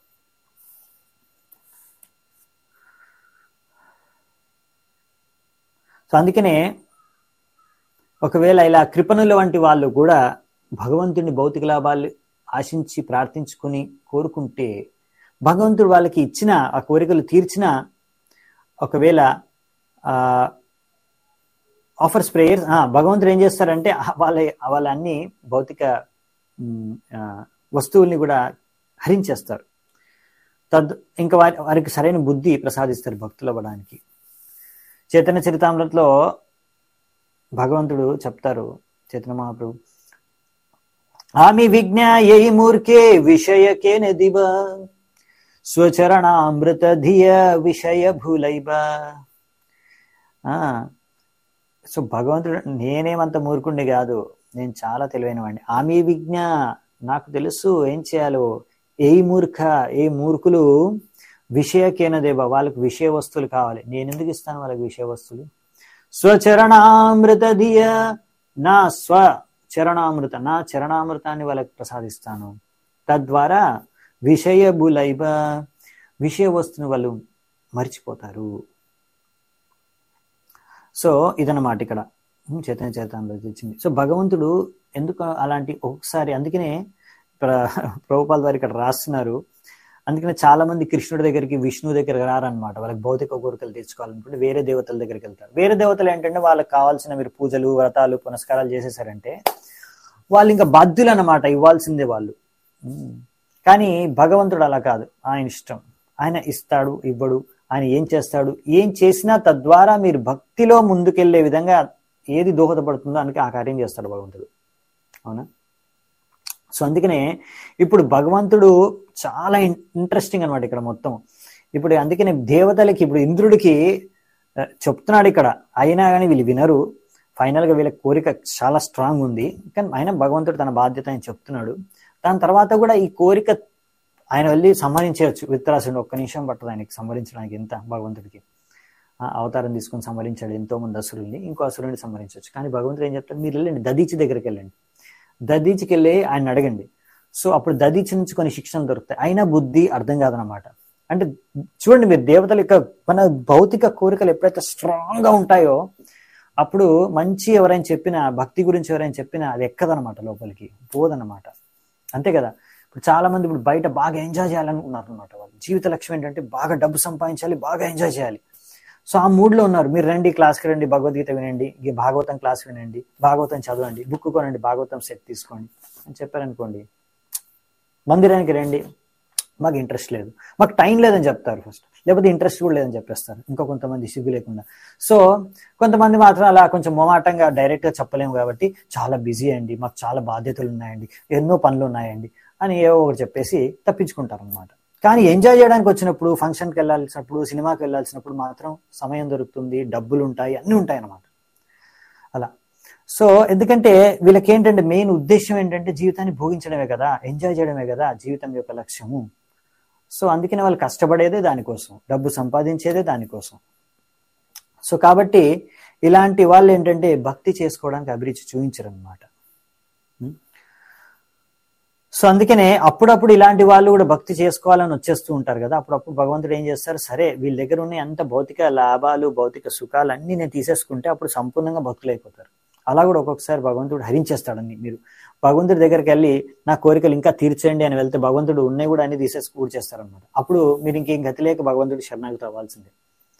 సో అందుకనే ఒకవేళ ఇలా కృపణుల వంటి వాళ్ళు కూడా భగవంతుని భౌతిక లాభాలు ఆశించి ప్రార్థించుకుని కోరుకుంటే భగవంతుడు వాళ్ళకి ఇచ్చిన ఆ కోరికలు తీర్చిన ఒకవేళ ఆ ఆఫర్స్ ప్రేయర్స్ భగవంతుడు ఏం చేస్తారంటే వాళ్ళ వాళ్ళ అన్ని భౌతిక వస్తువుల్ని కూడా హరించేస్తారు తద్ ఇంకా వారి వారికి సరైన బుద్ధి ప్రసాదిస్తారు భక్తులు అవ్వడానికి చైతన్య చరితామృతలో భగవంతుడు చెప్తారు చైతన్య మహాప్రభు ఆమె విజ్ఞాయై మూర్ఖే విషయకే నదివ స్వచరణామృత ధియ విషయ భూలైబ సో భగవంతుడు నేనేమంత మూర్ఖుండి కాదు నేను చాలా తెలివైన వాడిని ఆమె విజ్ఞ నాకు తెలుసు ఏం చేయాలో ఏ మూర్ఖ ఏ మూర్ఖులు విషయకేనదేవా వాళ్ళకి విషయ వస్తువులు కావాలి నేను ఎందుకు ఇస్తాను వాళ్ళకి విషయ వస్తువులు స్వచరణామృత దియ నా స్వ చరణామృత నా చరణామృతాన్ని వాళ్ళకి ప్రసాదిస్తాను తద్వారా విషయ బులైబ విషయ వస్తువుని వాళ్ళు మర్చిపోతారు సో ఇదన్నమాట ఇక్కడ చైతన్య చైతన్యంలో తెచ్చింది సో భగవంతుడు ఎందుకు అలాంటి ఒకసారి అందుకనే ప్రభుపాల్ వారు ఇక్కడ రాస్తున్నారు అందుకనే చాలా మంది కృష్ణుడి దగ్గరికి విష్ణువు దగ్గరికి రారనమాట వాళ్ళకి భౌతిక కోరికలు తెచ్చుకోవాలనుకుంటే వేరే దేవతల దగ్గరికి వెళ్తారు వేరే దేవతలు ఏంటంటే వాళ్ళకి కావాల్సిన మీరు పూజలు వ్రతాలు పునస్కారాలు చేసేసారంటే వాళ్ళు ఇంకా బాధ్యులు అన్నమాట ఇవ్వాల్సిందే వాళ్ళు కానీ భగవంతుడు అలా కాదు ఆయన ఇష్టం ఆయన ఇస్తాడు ఇవ్వడు ఆయన ఏం చేస్తాడు ఏం చేసినా తద్వారా మీరు భక్తిలో ముందుకెళ్లే విధంగా ఏది దోహదపడుతుందో అందుకే ఆ కార్యం చేస్తాడు భగవంతుడు అవునా సో అందుకనే ఇప్పుడు భగవంతుడు చాలా ఇంట్రెస్టింగ్ అనమాట ఇక్కడ మొత్తం ఇప్పుడు అందుకనే దేవతలకి ఇప్పుడు ఇంద్రుడికి చెప్తున్నాడు ఇక్కడ అయినా కానీ వీళ్ళు వినరు ఫైనల్గా వీళ్ళ కోరిక చాలా స్ట్రాంగ్ ఉంది కానీ ఆయన భగవంతుడు తన బాధ్యత అని చెప్తున్నాడు దాని తర్వాత కూడా ఈ కోరిక ఆయన వెళ్ళి సంహరించవచ్చు విత్తరాసుడు ఒక్క నిమిషం పట్టదు ఆయనకి సంహరించడానికి ఎంత భగవంతుడికి అవతారం తీసుకొని సంహరించాడు ఎంతో మంది అసురుల్ని ఇంకో అసురుని సంహరించవచ్చు కానీ భగవంతుడు ఏం చెప్తాడు మీరు వెళ్ళండి దదీచి దగ్గరికి వెళ్ళండి దదీచికి వెళ్ళి ఆయన అడగండి సో అప్పుడు దదీచి నుంచి కొన్ని శిక్షణలు దొరుకుతాయి అయినా బుద్ధి అర్థం కాదనమాట అంటే చూడండి మీరు దేవతల యొక్క మన భౌతిక కోరికలు ఎప్పుడైతే స్ట్రాంగ్ గా ఉంటాయో అప్పుడు మంచి ఎవరైనా చెప్పినా భక్తి గురించి ఎవరైనా చెప్పినా అది ఎక్కదనమాట లోపలికి పోదనమాట అంతే కదా ఇప్పుడు చాలా మంది ఇప్పుడు బయట బాగా ఎంజాయ్ చేయాలనుకున్నారు అనమాట వాళ్ళు జీవిత లక్ష్యం ఏంటంటే బాగా డబ్బు సంపాదించాలి బాగా ఎంజాయ్ చేయాలి సో ఆ మూడ్లో ఉన్నారు మీరు రండి క్లాస్కి రండి భగవద్గీత వినండి ఈ భాగవతం క్లాస్ వినండి భాగవతం చదవండి బుక్ కొనండి భాగవతం సెట్ తీసుకోండి అని చెప్పారనుకోండి మందిరానికి రండి మాకు ఇంట్రెస్ట్ లేదు మాకు టైం లేదని చెప్తారు ఫస్ట్ లేకపోతే ఇంట్రెస్ట్ కూడా లేదని చెప్పేస్తారు ఇంకా కొంతమంది సిగ్గు లేకుండా సో కొంతమంది మాత్రం అలా కొంచెం మొమాటంగా డైరెక్ట్గా చెప్పలేము కాబట్టి చాలా బిజీ అండి మాకు చాలా బాధ్యతలు ఉన్నాయండి ఎన్నో పనులు ఉన్నాయండి అని ఏవో ఒకటి చెప్పేసి తప్పించుకుంటారు అనమాట కానీ ఎంజాయ్ చేయడానికి వచ్చినప్పుడు ఫంక్షన్కి వెళ్ళాల్సినప్పుడు సినిమాకి వెళ్ళాల్సినప్పుడు మాత్రం సమయం దొరుకుతుంది డబ్బులు ఉంటాయి అన్నీ ఉంటాయి అన్నమాట అలా సో ఎందుకంటే వీళ్ళకి ఏంటంటే మెయిన్ ఉద్దేశం ఏంటంటే జీవితాన్ని భోగించడమే కదా ఎంజాయ్ చేయడమే కదా జీవితం యొక్క లక్ష్యము సో అందుకనే వాళ్ళు కష్టపడేదే దానికోసం డబ్బు సంపాదించేదే దానికోసం సో కాబట్టి ఇలాంటి వాళ్ళు ఏంటంటే భక్తి చేసుకోవడానికి అభిరుచి చూపించరు అనమాట సో అందుకనే అప్పుడప్పుడు ఇలాంటి వాళ్ళు కూడా భక్తి చేసుకోవాలని వచ్చేస్తూ ఉంటారు కదా అప్పుడప్పుడు భగవంతుడు ఏం చేస్తారు సరే వీళ్ళ దగ్గర ఉన్న అంత భౌతిక లాభాలు భౌతిక సుఖాలు అన్ని నేను తీసేసుకుంటే అప్పుడు సంపూర్ణంగా భక్తులు అయిపోతారు అలా కూడా ఒక్కొక్కసారి భగవంతుడు హరించేస్తాడని మీరు భగవంతుడి దగ్గరికి వెళ్ళి నా కోరికలు ఇంకా తీర్చండి అని వెళ్తే భగవంతుడు ఉన్నాయి కూడా అన్ని తీసేసి కూర్చేస్తారనమాట అప్పుడు మీరు ఇంకేం గతి లేక భగవంతుడు శరణాగతి అవ్వాల్సిందే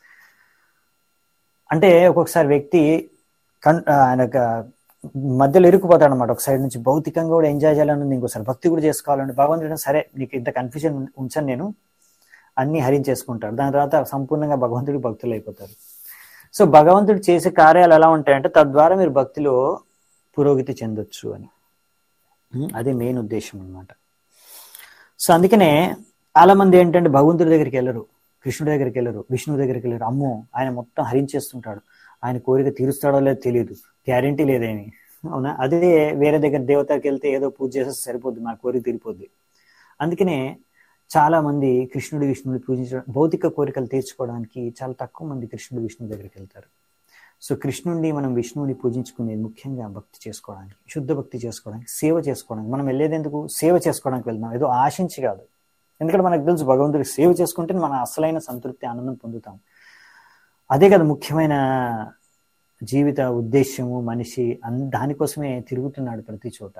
అంటే ఒక్కొక్కసారి వ్యక్తి కన్ ఆయన మధ్యలో ఇరుక్కుపోతాడు అనమాట ఒక సైడ్ నుంచి భౌతికంగా కూడా ఎంజాయ్ చేయాలని ఇంకోసారి భక్తి కూడా చేసుకోవాలంటే భగవంతుడు సరే నీకు ఇంత కన్ఫ్యూజన్ ఉంచాను నేను అన్ని హరించేసుకుంటాడు దాని తర్వాత సంపూర్ణంగా భగవంతుడికి భక్తులు అయిపోతారు సో భగవంతుడు చేసే కార్యాలు ఎలా ఉంటాయంటే తద్వారా మీరు భక్తిలో పురోగతి చెందొచ్చు అని అదే మెయిన్ ఉద్దేశం అనమాట సో అందుకనే చాలా మంది ఏంటంటే భగవంతుడి దగ్గరికి వెళ్ళరు కృష్ణుడి దగ్గరికి వెళ్ళరు విష్ణువు దగ్గరికి వెళ్ళరు అమ్మో ఆయన మొత్తం హరించేస్తుంటాడు ఆయన కోరిక తీరుస్తాడో లేదో తెలియదు గ్యారంటీ లేదేమి అవునా అదే వేరే దగ్గర దేవతకి వెళ్తే ఏదో పూజ చేస్తే సరిపోద్ది నా కోరిక తీరిపోద్ది అందుకనే చాలా మంది కృష్ణుడి విష్ణుడిని పూజించడం భౌతిక కోరికలు తీర్చుకోవడానికి చాలా తక్కువ మంది కృష్ణుడు విష్ణువు దగ్గరికి వెళ్తారు సో కృష్ణుడిని మనం విష్ణువుని పూజించుకునేది ముఖ్యంగా భక్తి చేసుకోవడానికి శుద్ధ భక్తి చేసుకోవడానికి సేవ చేసుకోవడానికి మనం వెళ్ళేది ఎందుకు సేవ చేసుకోవడానికి వెళ్తున్నాం ఏదో ఆశించి కాదు ఎందుకంటే మనకు తెలుసు భగవంతుడికి సేవ చేసుకుంటే మన అసలైన సంతృప్తి ఆనందం పొందుతాం అదే కదా ముఖ్యమైన జీవిత ఉద్దేశ్యము మనిషి అన్ దానికోసమే తిరుగుతున్నాడు ప్రతి చోట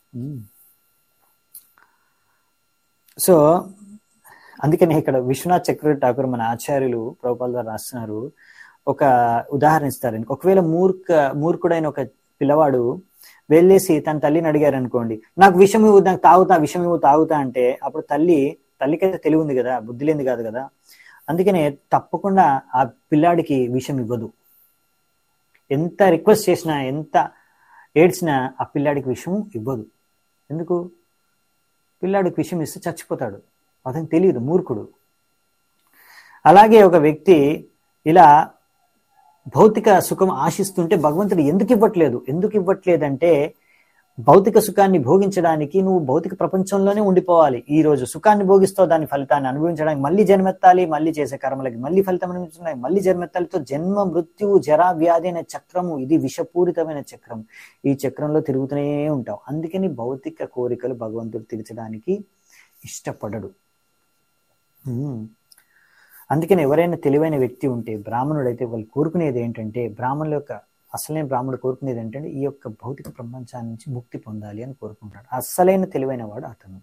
సో అందుకని ఇక్కడ విశ్వనాథ్ చక్రవర్తి ఠాకూర్ మన ఆచార్యులు ప్రభుపాల్ గారు రాస్తున్నారు ఒక ఉదాహరణ ఇస్తారని ఒకవేళ మూర్ఖ మూర్ఖుడైన ఒక పిల్లవాడు వెళ్ళేసి తన తల్లిని అడిగారు అనుకోండి నాకు విషం ఇవ్వు నాకు తాగుతా విషం ఇవ్వు తాగుతా అంటే అప్పుడు తల్లి తల్లికైతే తెలివి ఉంది కదా బుద్ధి లేనిది కాదు కదా అందుకనే తప్పకుండా ఆ పిల్లాడికి విషం ఇవ్వదు ఎంత రిక్వెస్ట్ చేసినా ఎంత ఏడ్చినా ఆ పిల్లాడికి విషం ఇవ్వదు ఎందుకు పిల్లాడికి విషం ఇస్తే చచ్చిపోతాడు అతనికి తెలియదు మూర్ఖుడు అలాగే ఒక వ్యక్తి ఇలా భౌతిక సుఖం ఆశిస్తుంటే భగవంతుడు ఎందుకు ఇవ్వట్లేదు ఎందుకు ఇవ్వట్లేదంటే భౌతిక సుఖాన్ని భోగించడానికి నువ్వు భౌతిక ప్రపంచంలోనే ఉండిపోవాలి ఈ రోజు సుఖాన్ని భోగిస్తావు దాని ఫలితాన్ని అనుభవించడానికి మళ్ళీ జన్మెత్తాలి మళ్ళీ చేసే కర్మలకి మళ్ళీ ఫలితం అనుభవించడానికి మళ్ళీ జన్మెత్తాలితో జన్మ మృత్యువు జరా వ్యాధి అనే చక్రము ఇది విషపూరితమైన చక్రం ఈ చక్రంలో తిరుగుతూనే ఉంటావు అందుకని భౌతిక కోరికలు భగవంతుడు తీర్చడానికి ఇష్టపడడు ఉమ్. అందుకని ఎవరైనా తెలివైన వ్యక్తి ఉంటే బ్రాహ్మణుడు అయితే వాళ్ళు కోరుకునేది ఏంటంటే బ్రాహ్మణుల యొక్క అసలైన బ్రాహ్మణుడు కోరుకునేది ఏంటంటే ఈ యొక్క భౌతిక ప్రపంచాన్ని నుంచి ముక్తి పొందాలి అని కోరుకుంటాడు అసలైన తెలివైన వాడు అతను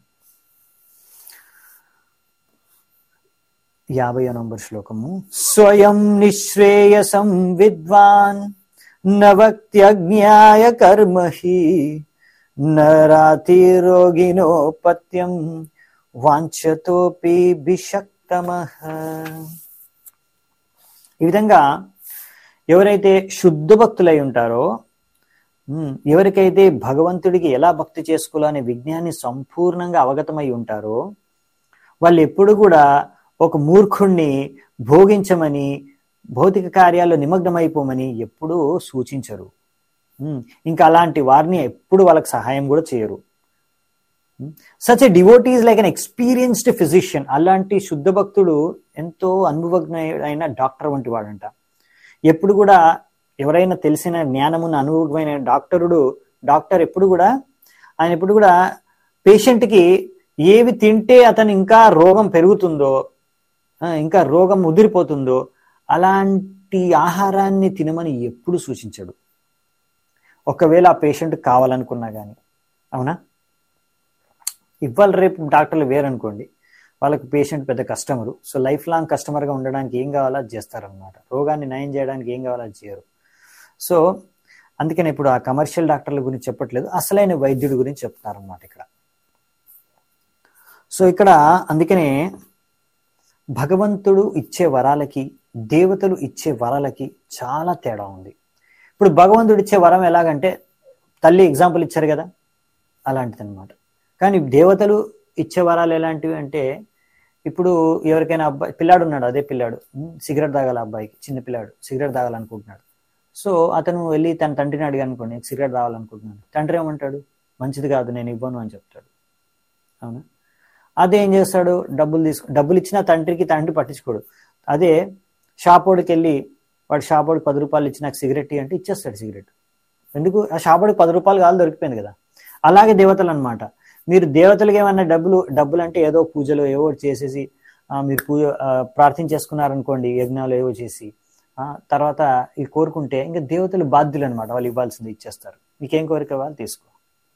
యాభై నంబర్ శ్లోకము స్వయం నిశ్రేయసం విద్వాన్ నవక్త్యజ్ఞాయ కర్మహి నరాతిరోగినో పత్యం వాంఛతోపి బిషక్తమః ఈ విధంగా ఎవరైతే శుద్ధ భక్తులై ఉంటారో ఉమ్, ఎవరికైతే భగవంతుడికి ఎలా భక్తి చేసుకోవాలనే విజ్ఞాన్ని సంపూర్ణంగా అవగతమై ఉంటారో వాళ్ళు ఎప్పుడు కూడా ఒక మూర్ఖుణ్ణి భోగించమని భౌతిక కార్యాల్లో నిమగ్నమైపోమని ఎప్పుడూ సూచించరు ఉమ్, ఇంకా అలాంటి వారిని ఎప్పుడు వాళ్ళకి సహాయం కూడా చేయరు such a devotees like an experienced physician అలాంటి శుద్ధ భక్తుడు ఎంతో అనుభవజ్ఞైన డాక్టర్ వంటి వాడంట ఎప్పుడు కూడా ఎవరైనా తెలిసిన జ్ఞానమున్న అనుభవమైన డాక్టరుడు డాక్టర్ ఎప్పుడు కూడా ఆయన ఎప్పుడు కూడా పేషెంట్ కి ఏవి తింటే అతను ఇంకా రోగం పెరుగుతుందో ఆ, ఇంకా రోగం ముదిరిపోతుందో అలాంటి ఆహారాన్ని తినమని ఎప్పుడు సూచించడు ఒకవేళ ఆ పేషెంట్ కావాలనుకున్నా కానీ అవునా ఇవాళ రేపు డాక్టర్లు వేరనుకోండి వాళ్ళకి పేషెంట్ పెద్ద కస్టమరు సో లైఫ్ లాంగ్ కస్టమర్గా ఉండడానికి ఏం కావాలో అది చేస్తారనమాట రోగాన్ని నయం చేయడానికి ఏం కావాలో అది చేయరు సో అందుకని ఇప్పుడు ఆ కమర్షియల్ డాక్టర్ల గురించి చెప్పట్లేదు అసలైన వైద్యుడి గురించి చెప్తున్నారనమాట ఇక్కడ సో ఇక్కడ అందుకనే భగవంతుడు ఇచ్చే వరాలకి దేవతలు ఇచ్చే వరాలకి చాలా తేడా ఉంది ఇప్పుడు భగవంతుడు ఇచ్చే వరం ఎలాగంటే తల్లి ఎగ్జాంపుల్ ఇచ్చారు కదా అలాంటిది అనమాట కానీ దేవతలు ఇచ్చే వరాలు ఎలాంటివి అంటే ఇప్పుడు ఎవరికైనా అబ్బాయి పిల్లాడు ఉన్నాడు అదే పిల్లాడు ఉమ్, సిగరెట్ తాగాలి ఆ అబ్బాయికి చిన్న పిల్లాడు సిగరెట్ తాగాలనుకుంటున్నాడు సో అతను వెళ్ళి తన తండ్రిని అడిగాను అనుకోండి "నీకు సిగరెట్ తాగాలనుకుంటున్నాను తండ్రి ఏమంటాడు మంచిది కాదు నేను ఇవ్వను అని చెప్తాడు అవునా అదే ఏం చేస్తాడు డబ్బులు తీసుకు డబ్బులు ఇచ్చిన తండ్రికి తండ్రి పట్టించుకోడు అదే షాపోడికి వెళ్ళి వాడు షాపోడికి పది రూపాయలు ఇచ్చి నాకు సిగరెట్ ఇయ్యి అంటే ఇచ్చేస్తాడు సిగరెట్ ఎందుకు ఆ షాపోడికి పది రూపాయలు కాదు దొరికిపోయింది కదా అలాగే దేవతలు అన్నమాట మీరు దేవతలకు ఏమన్నా డబ్బులు డబ్బులు అంటే ఏదో పూజలు ఏవో ఒకటి చేసేసి ఆ, మీరు పూజ ఆ, ప్రార్థించేసుకున్నారనుకోండి యజ్ఞాలు ఏవో చేసి ఆ, తర్వాత ఇది కోరుకుంటే ఇంకా దేవతలు బాధ్యులు అనమాట వాళ్ళు ఇవ్వాల్సింది ఇచ్చేస్తారు మీకేం కోరిక ఇవ్వాలి తీసుకో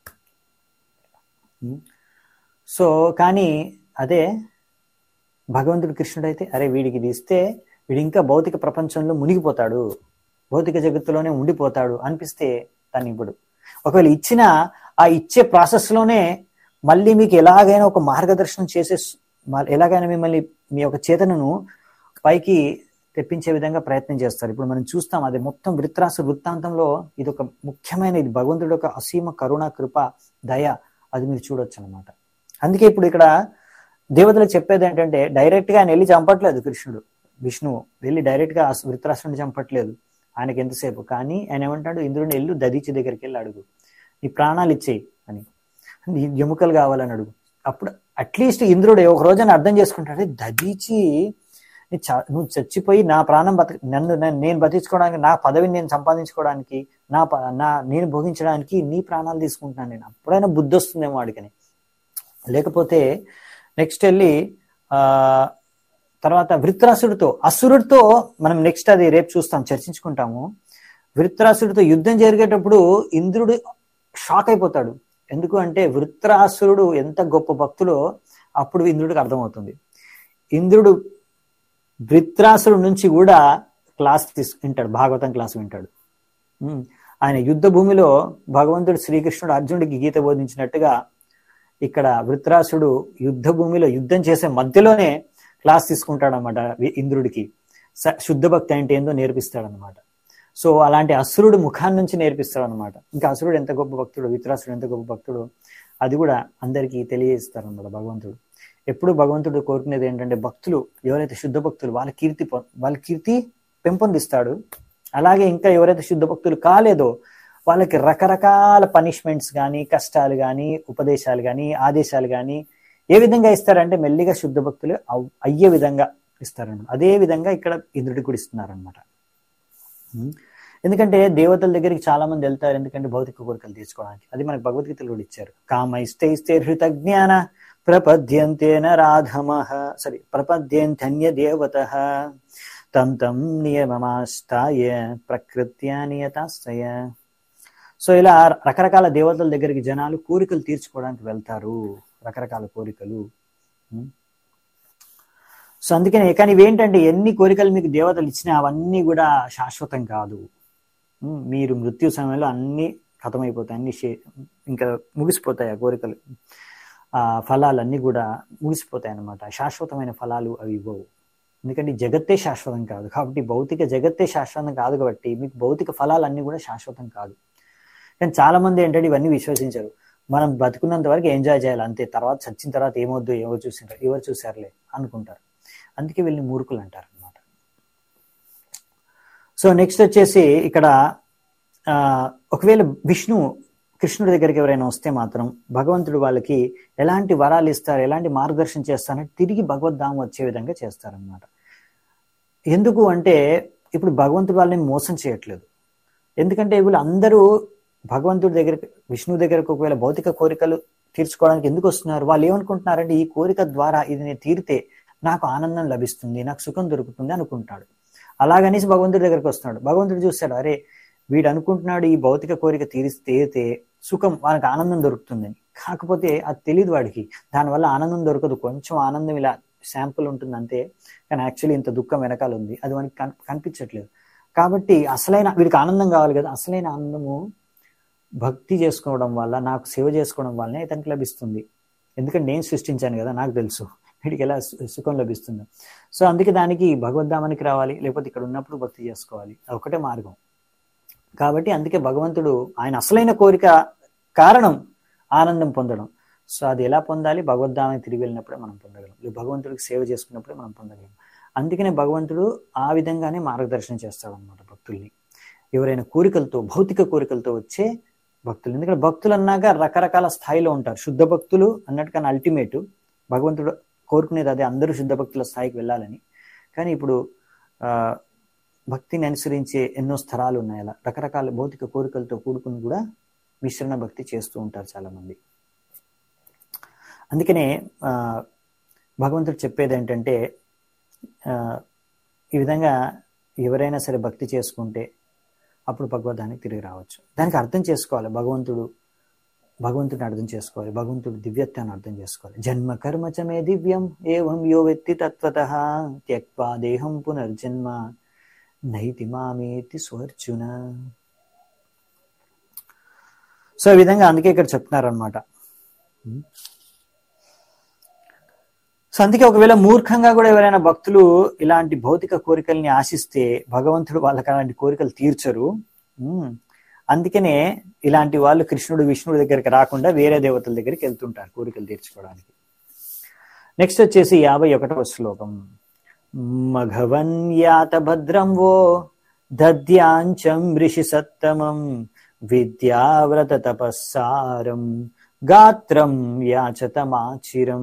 ఉం. సో కానీ అదే భగవంతుడు కృష్ణుడు అయితే అరే వీడికి ఇది ఇస్తే వీడు ఇంకా భౌతిక ప్రపంచంలో మునిగిపోతాడు భౌతిక జగత్తులోనే ఉండిపోతాడు అనిపిస్తే తను ఇవ్వడు ఒకవేళ ఇచ్చిన ఆ ఇచ్చే ప్రాసెస్ లోనే మళ్ళీ మీకు ఎలాగైనా ఒక మార్గదర్శనం చేసే స్- మ- ఎలాగైనా మిమ్మల్ని మీ యొక్క చేతనను పైకి తెప్పించే విధంగా ప్రయత్నం చేస్తారు ఇప్పుడు మనం చూస్తాం అది మొత్తం వృత్రాసు వృత్తాంతంలో ఇది ఒక ముఖ్యమైన ఇది భగవంతుడి యొక్క అసీమ కరుణ కృప దయ అది మీరు చూడొచ్చు అనమాట అందుకే ఇప్పుడు ఇక్కడ దేవతలు చెప్పేది ఏంటంటే డైరెక్ట్ గా ఆయన వెళ్ళి చంపట్లేదు కృష్ణుడు విష్ణువు వెళ్ళి డైరెక్ట్ గా అస- వృత్రాసురుడిని చంపట్లేదు ఆయనకి ఎంతసేపు కానీ ఆయన ఏమంటాడు ఇంద్రుడిని ఎల్లు దదీచి దగ్గరికి వెళ్ళి అడుగు నీ ప్రాణాలు ఇచ్చేయి అని నీ ఎముకలు కావాలని అడుగు అప్పుడు అట్లీస్ట్ ఇంద్రుడు ఒక రోజున అర్థం చేసుకుంటాడు "ఏ, దదీచి నీ చ- నువ్వు చచ్చిపోయి నా ప్రాణం బత నన్ను నన్ను నేను బతికించుకోవడానికి నా పదవిని నేను సంపాదించుకోవడానికి నా ప- నా నేను భోగించడానికి నీ ప్రాణాలు తీసుకుంటున్నాను నేను అప్పుడైనా బుద్ధి వస్తుందేమో వాడికని లేకపోతే నెక్స్ట్ వెళ్ళి ఆ తర్వాత వృత్రాసుడితో అసురుడితో మనం నెక్స్ట్ అది రేపు చూస్తాం చర్చించుకుంటాము వృత్రాసుడితో యుద్ధం జరిగేటప్పుడు ఇంద్రుడు షాక్ అయిపోతాడు ఎందుకు అంటే వృత్రాసురుడు ఎంత గొప్ప భక్తుడో అప్పుడు ఇంద్రుడికి అర్థమవుతుంది ఇంద్రుడు వృత్రాసురుడు నుంచి కూడా క్లాస్ తీసు వింటాడు భాగవతం క్లాస్ వింటాడు ఉమ్. ఆయన యుద్ధ భూమిలో భగవంతుడు శ్రీకృష్ణుడు అర్జునుడికి గీత బోధించినట్టుగా ఇక్కడ వృత్రాసుడు యుద్ధ భూమిలో యుద్ధం చేసే మధ్యలోనే క్లాస్ తీసుకుంటాడు అనమాట ఇంద్రుడికి స- శుద్ధ భక్తి అంటే ఏందో నేర్పిస్తాడు అనమాట సో అలాంటి అసురుడు ముఖాన్ని నుంచి నేర్పిస్తాడు అనమాట ఇంకా అసురుడు ఎంత గొప్ప భక్తుడు విత్రాసుడు ఎంత గొప్ప భక్తుడు అది కూడా అందరికీ తెలియజేస్తారు అనమాట భగవంతుడు ఎప్పుడు భగవంతుడు కోరుకునేది ఏంటంటే భక్తులు ఎవరైతే శుద్ధ భక్తులు వాళ్ళ కీర్తి పొ- వాళ్ళ కీర్తి పెంపొందిస్తాడు అలాగే ఇంకా ఎవరైతే శుద్ధ భక్తులు కాలేదో వాళ్ళకి రకరకాల పనిష్మెంట్స్ కానీ కష్టాలు కానీ ఉపదేశాలు కానీ ఆదేశాలు కానీ ఏ విధంగా ఇస్తారంటే మెల్లిగా శుద్ధ భక్తులు అవ్- అయ్యే విధంగా ఇస్తారన్నమాట అదే విధంగా ఇక్కడ ఇంద్రుడికి కూడా ఇస్తున్నారనమాట ఉం. ఎందుకంటే దేవతల దగ్గరికి చాలా మంది వెళ్తారు ఎందుకంటే భౌతిక కోరికలు తీర్చుకోవడానికి అది మనకు భగవద్గీతలు కూడా ఇచ్చారు కామ ఇస్తే ఇస్తే హృత జ్ఞాన ప్రపద్యంతేన రాధమ సరి ప్రపద్యంతన్య దేవత తం తం నియమమాస్తాయ ప్రకృత్యా నియతాస్తయ సో ఇలా రకరకాల దేవతల దగ్గరికి జనాలు కోరికలు తీర్చుకోవడానికి వెళ్తారు రకరకాల కోరికలు ఉం. సో అందుకనే కానీ ఇవేంటంటే ఎన్ని కోరికలు మీకు దేవతలు ఇచ్చినా అవన్నీ కూడా శాశ్వతం కాదు ఉమ్, మీరు మృత్యు సమయంలో అన్ని ఖతమైపోతాయి అన్ని షే- ఇంకా ముగిసిపోతాయి ఆ కోరికలు ఆ ఫలాలన్నీ కూడా ముగిసిపోతాయి అన్నమాట శాశ్వతమైన ఫలాలు అవి ఇవ్వవు ఎందుకంటే ఈ జగత్తే శాశ్వతం కాదు కాబట్టి భౌతిక జగత్తే శాశ్వతం కాదు కాబట్టి మీకు భౌతిక ఫలాలన్నీ కూడా శాశ్వతం కాదు కానీ చాలా మంది ఏంటంటే ఇవన్నీ విశ్వసించరు మనం బతుకున్నంత వరకు ఎంజాయ్ చేయాలి అంతే తర్వాత చచ్చిన తర్వాత ఏమొద్దు ఎవరు చూసింటారు ఎవరు చూసారులే అనుకుంటారు అందుకే వీళ్ళని మూర్ఖులు అంటారు అనమాట సో నెక్స్ట్ వచ్చేసి ఇక్కడ ఆ, ఒకవేళ విష్ణు కృష్ణుడి దగ్గరికి ఎవరైనా వస్తే మాత్రం భగవంతుడు వాళ్ళకి ఎలాంటి వరాలు ఇస్తారు ఎలాంటి మార్గదర్శనం చేస్తారంటే తిరిగి భగవద్ధామం వచ్చే విధంగా చేస్తారనమాట ఎందుకు అంటే ఇప్పుడు భగవంతుడు వాళ్ళని మోసం చేయట్లేదు ఎందుకంటే వీళ్ళు అందరూ భగవంతుడి దగ్గరికి విష్ణు దగ్గరకు ఒకవేళ భౌతిక కోరికలు తీర్చుకోవడానికి ఎందుకు వస్తున్నారు వాళ్ళు ఏమనుకుంటున్నారంటే ఈ కోరిక ద్వారా ఇది నేను తీరితే నాకు ఆనందం లభిస్తుంది నాకు సుఖం దొరుకుతుంది అనుకుంటాడు అలాగనేసి భగవంతుడి దగ్గరికి వస్తున్నాడు భగవంతుడు చూస్తాడు అరే వీడు అనుకుంటున్నాడు ఈ భౌతిక కోరిక తీరిస్తే తీరితే సుఖం వానికి ఆనందం దొరుకుతుందని కాకపోతే అది తెలియదు వాడికి దానివల్ల ఆనందం దొరకదు కొంచెం ఆనందం ఇలా శాంపుల్ ఉంటుంది అంతే కానీ యాక్చువల్లీ ఇంత దుఃఖం వెనకాల ఉంది అది వానికి కన్- కనిపించట్లేదు కాబట్టి అసలైన వీడికి ఆనందం కావాలి కదా అసలైన ఆనందము భక్తి చేసుకోవడం వల్ల నాకు సేవ చేసుకోవడం వల్లనే ఇతనికి లభిస్తుంది ఎందుకంటే నేను సృష్టించాను కదా నాకు తెలుసు వీడికి ఎలా సు- సుఖం లభిస్తుందో సో అందుకే దానికి భగవద్ధామానికి రావాలి లేకపోతే ఇక్కడ ఉన్నప్పుడు భక్తి చేసుకోవాలి అది ఒకటే మార్గం కాబట్టి అందుకే భగవంతుడు ఆయన అసలైన కోరిక కారణం ఆనందం పొందడం సో అది ఎలా పొందాలి భగవద్ధామానికి తిరిగి వెళ్ళినప్పుడే మనం పొందగలం లేదా భగవంతుడికి సేవ చేసుకున్నప్పుడే మనం పొందగలం అందుకనే భగవంతుడు ఆ విధంగానే మార్గదర్శనం చేస్తాడు అనమాట భక్తుల్ని ఎవరైనా కోరికలతో భౌతిక కోరికలతో వచ్చే భక్తులు ఎందుకంటే భక్తులు అన్నాక రకరకాల స్థాయిలో ఉంటారు శుద్ధ భక్తులు అన్నట్టు కానీ అల్టిమేట్ భగవంతుడు కోరుకునేది అదే అందరూ శుద్ధ భక్తుల స్థాయికి వెళ్ళాలని కానీ ఇప్పుడు ఆ భక్తిని అనుసరించే ఎన్నో స్థరాలు ఉన్నాయి అలా రకరకాల భౌతిక కోరికలతో కూడుకుని కూడా మిశ్రణ భక్తి చేస్తూ ఉంటారు చాలా మంది అందుకనే ఆ భగవంతుడు చెప్పేది ఏంటంటే ఆ, ఈ విధంగా ఎవరైనా సరే భక్తి చేసుకుంటే అప్పుడు భగవద్ధానికి తిరిగి రావచ్చు దానికి అర్థం చేసుకోవాలి భగవంతుడు భగవంతుడిని అర్థం చేసుకోవాలి భగవంతుడు దివ్యత్వాన్ని అర్థం చేసుకోవాలి జన్మ కర్మ చ మే దివ్యం ఏవం యో వ్యక్తి తత్వత త్యక్వా దేహం పునర్జన్మ నైతి మామేతి స్వర్చున సో ఈ విధంగా అందుకే ఇక్కడ చెప్తున్నారు అనమాట సో అందుకే ఒకవేళ మూర్ఖంగా కూడా ఎవరైనా భక్తులు ఇలాంటి భౌతిక కోరికల్ని ఆశిస్తే భగవంతుడు వాళ్ళకి అలాంటి కోరికలు తీర్చరు ఉమ్. అందుకనే ఇలాంటి వాళ్ళు కృష్ణుడు విష్ణుడు దగ్గరికి రాకుండా వేరే దేవతల దగ్గరికి వెళ్తుంటారు కోరికలు తీర్చుకోవడానికి నెక్స్ట్ వచ్చేసి యాభై ఒకటవ శ్లోకం మఘవన్ యాత భద్రం వో దద్యాంచం ఋషి సత్తమం విద్యావ్రత తపస్సారం గాత్రం యాచతమాచిరం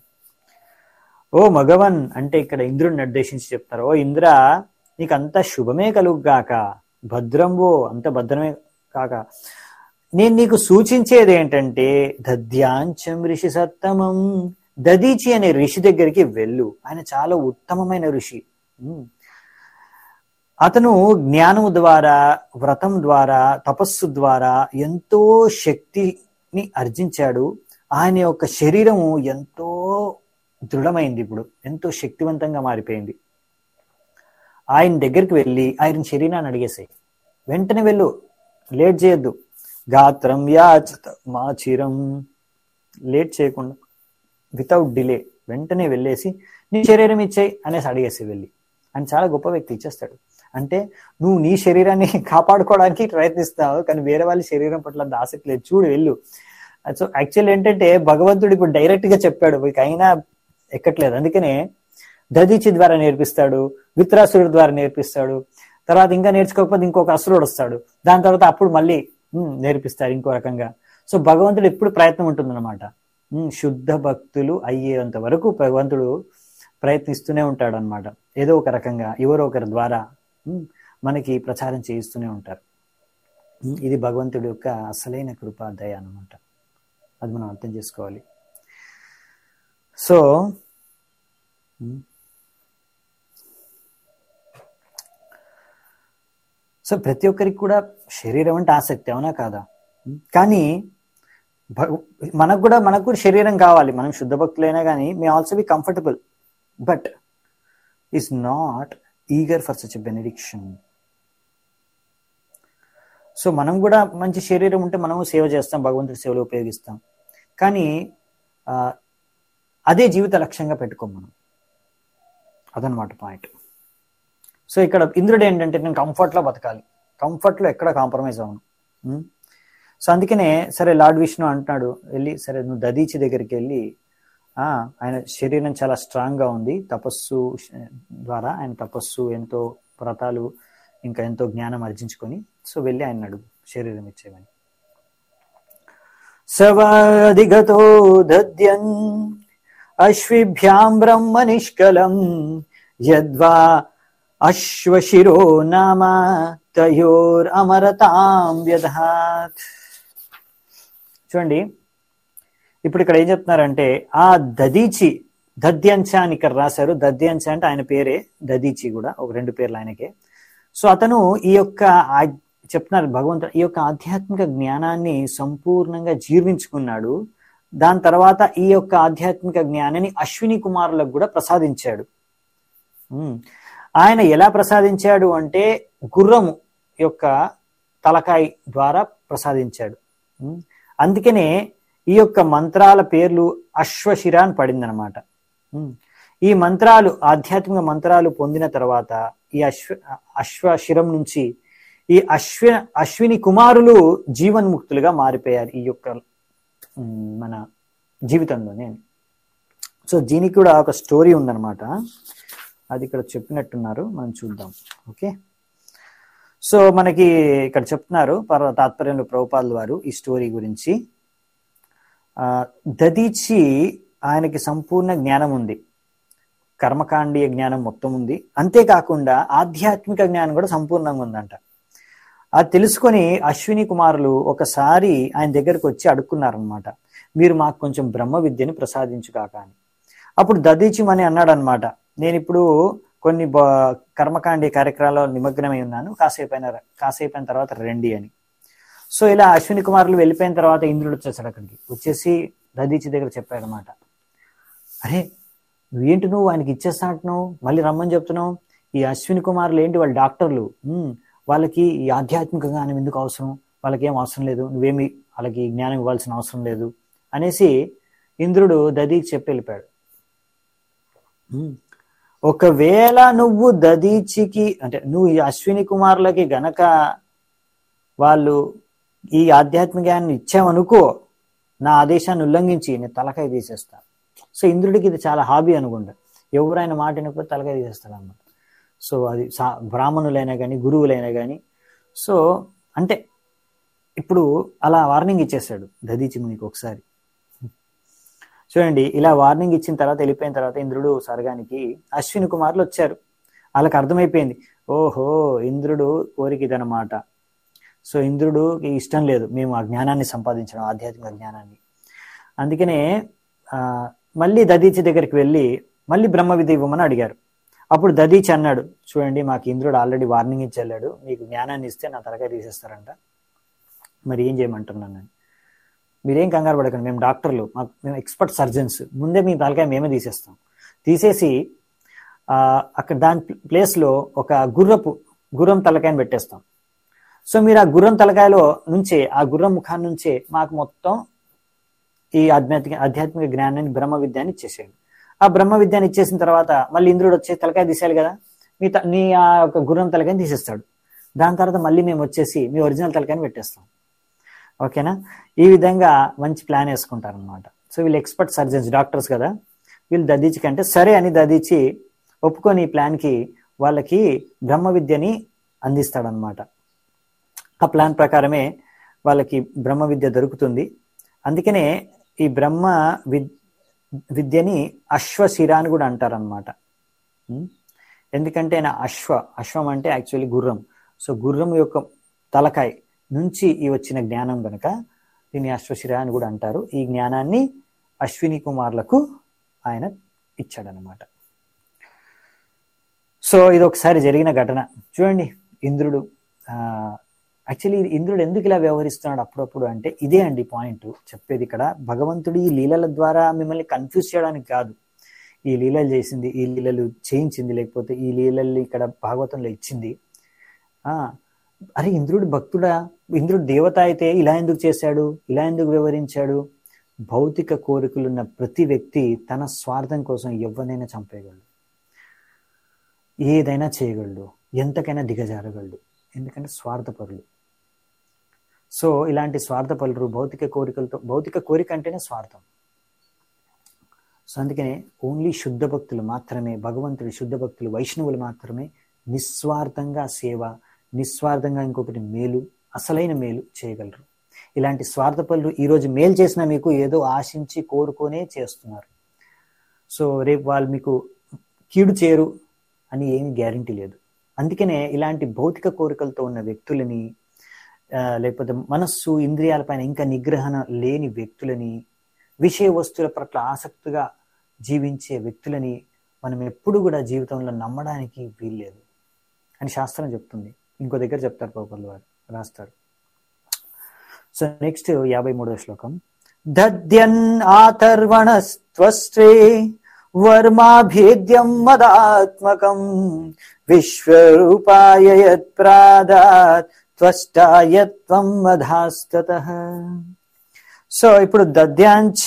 ఓ మగవన్ అంటే ఇక్కడ ఇంద్రుడిని నిర్దేశించి చెప్తారు ఓ ఇంద్ర నీకు అంత శుభమే కలుగుగాక భద్రం ఓ అంత భద్రమే కాక నేను నీకు సూచించేది ఏంటంటే దద్యాంచం ఋషి సత్తమం దదీచి అనే ఋషి దగ్గరికి వెళ్ళు ఆయన చాలా ఉత్తమమైన ఋషి ఉమ్. అతను జ్ఞానము ద్వారా వ్రతం ద్వారా తపస్సు ద్వారా ఎంతో శక్తిని ఆర్జించాడు ఆయన యొక్క శరీరము ఎంతో దృఢమైంది ఇప్పుడు ఎంతో శక్తివంతంగా మారిపోయింది ఆయన దగ్గరికి వెళ్ళి ఆయన శరీరాన్ని అడిగేసాయి వెంటనే వెళ్ళు లేట్ చేయొద్దు గాత్రం యాచత మాచిరం లేట్ చేయకుండా వితౌట్ డిలే వెంటనే వెళ్ళేసి నీ శరీరం ఇచ్చేయి అనేసి అడిగేసి వెళ్ళి అని చాలా గొప్ప వ్యక్తి ఇచ్చేస్తాడు అంటే నువ్వు నీ శరీరాన్ని కాపాడుకోవడానికి ప్రయత్నిస్తావు కానీ వేరే వాళ్ళ శరీరం పట్ల అంత ఆసక్తి లేదు చూడు వెళ్ళు సో యాక్చువల్ ఏంటంటే భగవంతుడు ఇప్పుడు డైరెక్ట్ గా చెప్పాడు మీకు అయినా ఎక్కట్లేదు అందుకనే దదీచి ద్వారా నేర్పిస్తాడు విత్రాసురుడు ద్వారా నేర్పిస్తాడు తర్వాత ఇంకా నేర్చుకోకపోతే ఇంకొక అసురుడు వస్తాడు దాని తర్వాత అప్పుడు మళ్ళీ ఉమ్, నేర్పిస్తాడు ఇంకో రకంగా సో భగవంతుడు ఎప్పుడు ప్రయత్నం ఉంటుందన్నమాట ఉమ్, శుద్ధ భక్తులు అయ్యేంత వరకు భగవంతుడు ప్రయత్నిస్తూనే ఉంటాడు అనమాట ఏదో ఒక రకంగా ఎవరో ఒకరి ద్వారా ఉమ్, మనకి ప్రచారం చేయిస్తూనే ఉంటారు ఉమ్, ఇది భగవంతుడి యొక్క అసలైన కృపాదయ అన్నమాట అది మనం అర్థం చేసుకోవాలి సో ఉమ్, సో ప్రతి ఒక్కరికి కూడా శరీరం అంటే ఆసక్తి అవునా కాదా ఉమ్, కానీ భగ- మనకు కూడా మనకు కూడా శరీరం కావాలి మనం శుద్ధ భక్తులైనా కానీ may also be comfortable but is not eager for such benediction so మనం కూడా మంచి శరీరం ఉంటే మనము సేవ చేస్తాం భగవంతుడి సేవలో ఉపయోగిస్తాం కానీ ఆ, అదే జీవిత లక్ష్యంగా పెట్టుకోం మనం అదనమాట పాయింట్ సో ఇక్కడ ఇంద్రుడు ఏంటంటే నేను కంఫర్ట్లో బతకాలి కంఫర్ట్లో ఎక్కడ కాంప్రమైజ్ అవును ఉమ్. సో అందుకనే సరే లార్డ్ విష్ణు అంటున్నాడు వెళ్ళి సరే నువ్వు దదీచి దగ్గరికి వెళ్ళి ఆ, ఆయన శరీరం చాలా స్ట్రాంగ్ గా ఉంది తపస్సు శ- ద్వారా ఆయన తపస్సు ఎంతో వ్రతాలు ఇంకా ఎంతో జ్ఞానం ఆర్జించుకొని సో వెళ్ళి ఆయన అడుగు శరీరం ఇచ్చేవని సవాదిగతో దద్యన్ అశ్విభ్యాం బ్రహ్మ నిష్కలం యద్వా అశ్వశిరో నామ తయోర్ అమరతాం వ్యధాత్ చూడండి ఇప్పుడు ఇక్కడ ఏం చెప్తున్నారంటే ఆ దదీచి దద్యంచ అని ఇక్కడ రాశారు దద్యంచ అంటే ఆయన పేరే దదీచి కూడా ఒక రెండు పేర్లు ఆయనకే సో అతను ఈ యొక్క ఆ- చెప్తున్నారు భగవంతుడు ఈ యొక్క ఆధ్యాత్మిక జ్ఞానాన్ని సంపూర్ణంగా జీర్ణించుకున్నాడు దాని తర్వాత ఈ యొక్క ఆధ్యాత్మిక జ్ఞానాన్ని అశ్విని కుమారులకు కూడా ప్రసాదించాడు ఉమ్. ఆయన ఎలా ప్రసాదించాడు అంటే గుర్రము యొక్క తలకాయ ద్వారా ప్రసాదించాడు ఉమ్. అందుకనే ఈ యొక్క మంత్రాల పేర్లు అశ్వశిర అని పడిందనమాట ఉమ్. ఈ మంత్రాలు ఆధ్యాత్మిక మంత్రాలు పొందిన తర్వాత ఈ అశ్వ అశ్వశిరం నుంచి ఈ అశ్వ అశ్విని కుమారులు జీవన్ముక్తులుగా మారిపోయారు ఈ యొక్క ఉమ్, మన జీవితంలోనే సో దీనికి కూడా ఒక స్టోరీ ఉందన్నమాట అది ఇక్కడ చెప్పినట్టున్నారు మనం చూద్దాం ఓకే సో మనకి ఇక్కడ చెప్తున్నారు పర్వ తాత్పర్యంలో ప్రభుపాదుల వారు ఈ స్టోరీ గురించి ఆ, దదీచి ఆయనకి సంపూర్ణ జ్ఞానం ఉంది కర్మకాండీయ జ్ఞానం మొత్తం ఉంది అంతేకాకుండా ఆధ్యాత్మిక జ్ఞానం కూడా సంపూర్ణంగా ఉందంట అది తెలుసుకొని అశ్విని కుమారులు ఒకసారి ఆయన దగ్గరకు వచ్చి అడుక్కున్నారనమాట మీరు మాకు కొంచెం బ్రహ్మ విద్యని ప్రసాదించుగాక అని అప్పుడు దదీచిమని అన్నాడు అనమాట నేను ఇప్పుడు కొన్ని బ- కర్మకాండీయ కార్యక్రమాల్లో నిమగ్నమై ఉన్నాను కాసేపు అయిన కాసేపు అయిన తర్వాత రండి అని సో ఇలా అశ్విని కుమారులు వెళ్ళిపోయిన తర్వాత ఇంద్రుడు వచ్చేసాడు అక్కడికి వచ్చేసి దదీచి దగ్గర చెప్పాడు అనమాట అరే నువ్వేంటి నువ్వు ఆయనకి ఇచ్చేస్తా అంటున్నావు మళ్ళీ రమ్మని చెప్తున్నావు ఈ అశ్విని కుమారులు ఏంటి వాళ్ళు డాక్టర్లు ఉమ్, వాళ్ళకి ఈ ఆధ్యాత్మిక జ్ఞానం ఎందుకు అవసరం వాళ్ళకి ఏం అవసరం లేదు నువ్వేమి వాళ్ళకి జ్ఞానం ఇవ్వాల్సిన అవసరం లేదు అనేసి ఇంద్రుడు దదీచి చెప్పి వెళ్ళిపోయాడు ఉమ్. ఒకవేళ నువ్వు దదీచికి అంటే నువ్వు ఈ అశ్విని కుమారులకి గనక వాళ్ళు ఈ ఆధ్యాత్మిక జ్ఞానం ఇచ్చామనుకో నా ఆదేశాన్ని ఉల్లంఘించి నేను తలకాయ తీసేస్తా సో ఇంద్రుడికి ఇది చాలా హాబీ అనుకుంటా ఎవరైనా మాట వినకపోతే తలకాయ తీసేస్తాడు అన్నమాట సో అది సా బ్రాహ్మణులైనా కానీ గురువులైనా కానీ సో అంటే ఇప్పుడు అలా వార్నింగ్ ఇచ్చేస్తాడు దదీచి మునికి ఒకసారి చూడండి ఇలా వార్నింగ్ ఇచ్చిన తర్వాత వెళ్ళిపోయిన తర్వాత ఇంద్రుడు స్వర్గానికి అశ్విని కుమారులు వచ్చారు వాళ్ళకి అర్థమైపోయింది ఓహో ఇంద్రుడు కోరిక ఇదనమాట సో ఇంద్రుడుకి ఇష్టం లేదు మేము ఆ జ్ఞానాన్ని సంపాదించడం ఆధ్యాత్మిక జ్ఞానాన్ని అందుకనే ఆ, మళ్ళీ దదీచి దగ్గరికి వెళ్ళి మళ్ళీ బ్రహ్మ విద్య ఇవ్వమని అడిగారు అప్పుడు దదీచి అన్నాడు చూడండి మాకు ఇంద్రుడు ఆల్రెడీ వార్నింగ్ ఇచ్చి వెళ్ళాడు మీకు జ్ఞానాన్ని ఇస్తే నా తలకాయ తీసేస్తారంట మరి ఏం చేయమంటున్నాను నేను మీరేం కంగారు పడకండి మేము డాక్టర్లు మాకు మేము ఎక్స్పర్ట్ సర్జన్స్ ముందే మీ తలకాయ మేమే తీసేస్తాం తీసేసి ఆ, అక్కడ దాని ప్లేస్లో ఒక గుర్రపు గుర్రం తలకాయని పెట్టేస్తాం సో మీరు ఆ గుర్రం తలకాయలో నుంచే ఆ గుర్రం ముఖాన్ని నుంచే మాకు మొత్తం ఈ ఆధ్యాత్మిక ఆధ్యాత్మిక జ్ఞానాన్ని బ్రహ్మ విద్యాన్ని ఇచ్చేసేయండి ఆ బ్రహ్మ విద్యాన్ని ఇచ్చేసిన తర్వాత మళ్ళీ ఇంద్రుడు వచ్చే తలకాయ తీసేయాలి కదా మీ త- నీ ఆ యొక్క గుర్రం తలకాయని తీసేస్తాడు దాని తర్వాత మళ్ళీ మేము వచ్చేసి మీ ఒరిజినల్ తలకాయని పెట్టేస్తాం ఓకేనా ఈ విధంగా మంచి ప్లాన్ వేసుకుంటారు అనమాట సో వీళ్ళు ఎక్స్పర్ట్ సర్జన్స్ డాక్టర్స్ కదా వీళ్ళు దదీచి కంటే సరే అని దదీచి ఒప్పుకొని ఈ ప్లాన్కి వాళ్ళకి బ్రహ్మ విద్యని అందిస్తాడనమాట ఆ ప్లాన్ ప్రకారమే వాళ్ళకి బ్రహ్మ విద్య దొరుకుతుంది అందుకనే ఈ బ్రహ్మ విద్ విద్యని అశ్వశిర అని కూడా అంటారనమాట ఎందుకంటే ఆయన అశ్వ అశ్వం అంటే యాక్చువల్లీ గుర్రం సో గుర్రం యొక్క తలకాయ నుంచి ఈ వచ్చిన జ్ఞానం కనుక దీన్ని అశ్వశిర అని కూడా అంటారు ఈ జ్ఞానాన్ని అశ్విని కుమార్లకు ఆయన ఇచ్చాడనమాట సో ఇది ఒకసారి జరిగిన ఘటన చూడండి ఇంద్రుడు యాక్చువల్లీ ఇంద్రుడు ఎందుకు ఇలా వ్యవహరిస్తున్నాడు అప్పుడప్పుడు అంటే ఇదే అండి పాయింట్ చెప్పేది ఇక్కడ భగవంతుడు ఈ లీలల ద్వారా మిమ్మల్ని కన్ఫ్యూజ్ చేయడానికి కాదు ఈ లీలలు చేసింది ఈ లీలలు చేయించింది లేకపోతే ఈ లీలలు ఇక్కడ భాగవతంలో ఇచ్చింది ఆ అరే ఇంద్రుడు భక్తుడా ఇంద్రుడు దేవత అయితే ఇలా ఎందుకు చేశాడు ఇలా ఎందుకు వివరించాడు భౌతిక కోరికలున్న ప్రతి వ్యక్తి తన స్వార్థం కోసం ఎవరినైనా చంపేయగలడు ఏదైనా చేయగలడు ఎంతకైనా దిగజారగలడు ఎందుకంటే స్వార్థపరులు సో ఇలాంటి స్వార్థపరులు భౌతిక కోరికలతో భౌతిక కోరిక అంటేనే స్వార్థం సో అందుకనే ఓన్లీ శుద్ధ భక్తులు మాత్రమే భగవంతుడి శుద్ధ భక్తులు వైష్ణవులు మాత్రమే నిస్వార్థంగా సేవ నిస్వార్థంగా ఇంకొకటి మేలు అసలైన మేలు చేయగలరు ఇలాంటి స్వార్థ పనులు ఈరోజు మేలు చేసినా మీకు ఏదో ఆశించి కోరుకొనే చేస్తున్నారు సో రేపు వాళ్ళు మీకు కీడు చేయరు అని ఏమి గ్యారంటీ లేదు అందుకనే ఇలాంటి భౌతిక కోరికలతో ఉన్న వ్యక్తులని లేకపోతే మనస్సు ఇంద్రియాలపైన ఇంకా నిగ్రహణ లేని వ్యక్తులని విషయ వస్తువుల పట్ల ఆసక్తిగా జీవించే వ్యక్తులని మనం ఎప్పుడు కూడా జీవితంలో నమ్మడానికి వీల్లేదు అని శాస్త్రం చెప్తుంది ఇంకో దగ్గర చెప్తారు ప్రభుత్వ వారు రాస్తారు సో నెక్స్ట్ యాభై మూడవ శ్లోకం దద్యన్ ఆతర్వణస్త్వస్త్రే వర్మాభేద్యం మదాత్మకం విశ్వరూపాయ యత్ప్రాదాత్ త్వష్టాయత్వం మధాస్తత సో ఇప్పుడు దద్యాంచ